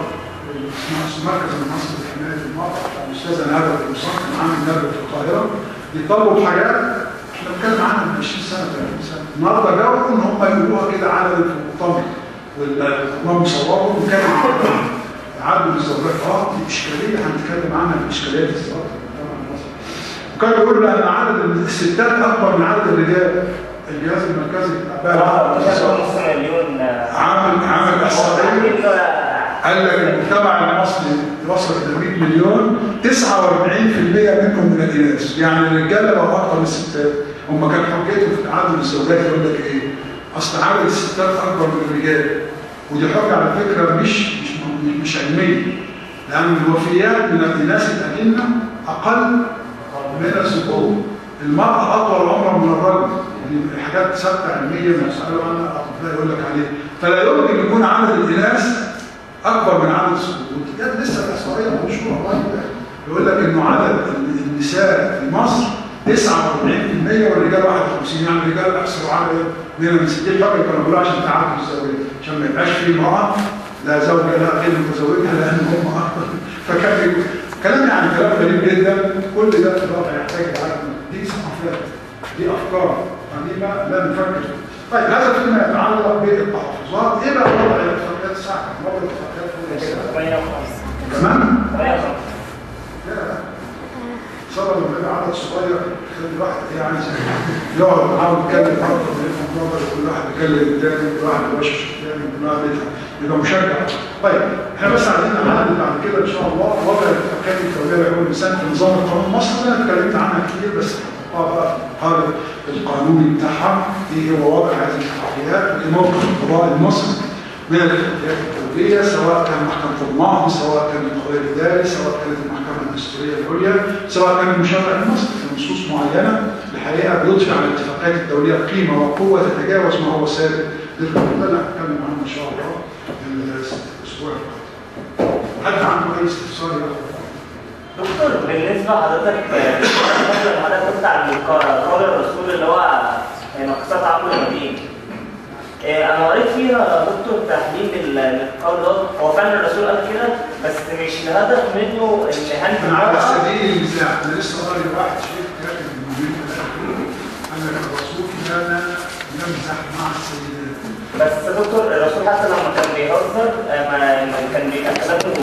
اسمها مركز المصري لحماية المرأة الأستاذة ندى المصطفى كان عامل ندى في القاهرة بيطلبوا بحاجات احنا بنتكلم عنها من 20 سنة 30 سنة النهارده جاوا ان هم يقولوها كده علنا في المؤتمر والامام صوروا وكان عدوا الزوجات اه دي اشكاليه هنتكلم عنها الاشكاليه في الزواج في المجتمع المصري وكانوا يقولوا لان عدد الستات اكبر من عدد الرجال الجهاز المركزي بتاع اه بقى نص مليون آه، عامل عامل احصائيه عاملين له- قال لك المجتمع المصري وصل الى 100 مليون 49% منهم من الاناث يعني الرجاله بقوا اكثر من الستات هم كان حجتهم في تعدد الزوجات يقول لك ايه؟ اصل عدد الستات اكبر من الرجال ودي حجه على فكره مش مش مش علميه لان الوفيات من الاناث الاجنه اقل من الذكور المراه اطول عمرا من الرجل يعني حاجات ثابته علميه مساله عنها اطباء يقول لك عليها فلا يمكن يكون عدد الاناث اكبر من عدد الذكور ودي لسه الاحصائيه منشوره قريب يقول لك انه عدد النساء في مصر 49% والرجال 51 يعني الرجال اكثر عدد من النساء دي الحاجه كانوا بيقولوا عشان تعدد الزوجات عشان ما يبقاش في امراه لا زوجة لا غير متزوجة لان هم اكثر فكان يقول- كلام يعني كلام غريب جدا كل ده في الواقع يحتاج الى دي ثقافات دي افكار قديمه لا نفكر فيها. طيب هذا فيما يتعلق بالتحفظات ايه بقى وضع الاتفاقيات الساعه وضع الاتفاقيات فوق الساعه 58 كمان 58 لا لا صبر لما يبقى عدد صغير خلي الواحد يعني يقعد معاه ويتكلم معاه ويفهم نظر كل واحد يكلم الثاني كل واحد يبشر الثاني كل واحد يضحك يبقى مشجع طيب احنا بس عايزين نعدل بعد كده ان شاء الله وضع الاتفاقيات الدوليه لحقوق الانسان في نظام القانون المصري انا اتكلمت عنها كتير بس هنحطها بقى في القالب القانوني بتاعها ايه هو وضع هذه الاتفاقيات وايه موقف القضاء المصري من الاتفاقيات الدوليه سواء كان محكمه النهضه سواء كان القضاء الاداري سواء كانت المحكمه الدستوريه العليا سواء كان المشرع المصري في نصوص معينه الحقيقه بيضفي على الاتفاقيات الدوليه قيمه وقوه تتجاوز ما هو ثابت للقانون ده اللي هنتكلم عنه ان شاء الله الاسبوع القادم. حد عنده اي استفسار يا أخوة؟ دكتور بالنسبه لحضرتك آه، حضرتك قلت عن الق- قول الرسول اللي هو نقصات عقل المدين آه، انا قريت فيها دكتور تحليل لل- للقول ده هو فعلا الرسول قال كده بس مش الهدف منه ان هل انا على المرأة- سبيل المثال انا لسه قاري واحد شيخ كاتب المهم ان الرسول كان يمزح مع السيدات بس دكتور الرسول حتى لما كان بيهزر آه، ما ما كان بيتكلم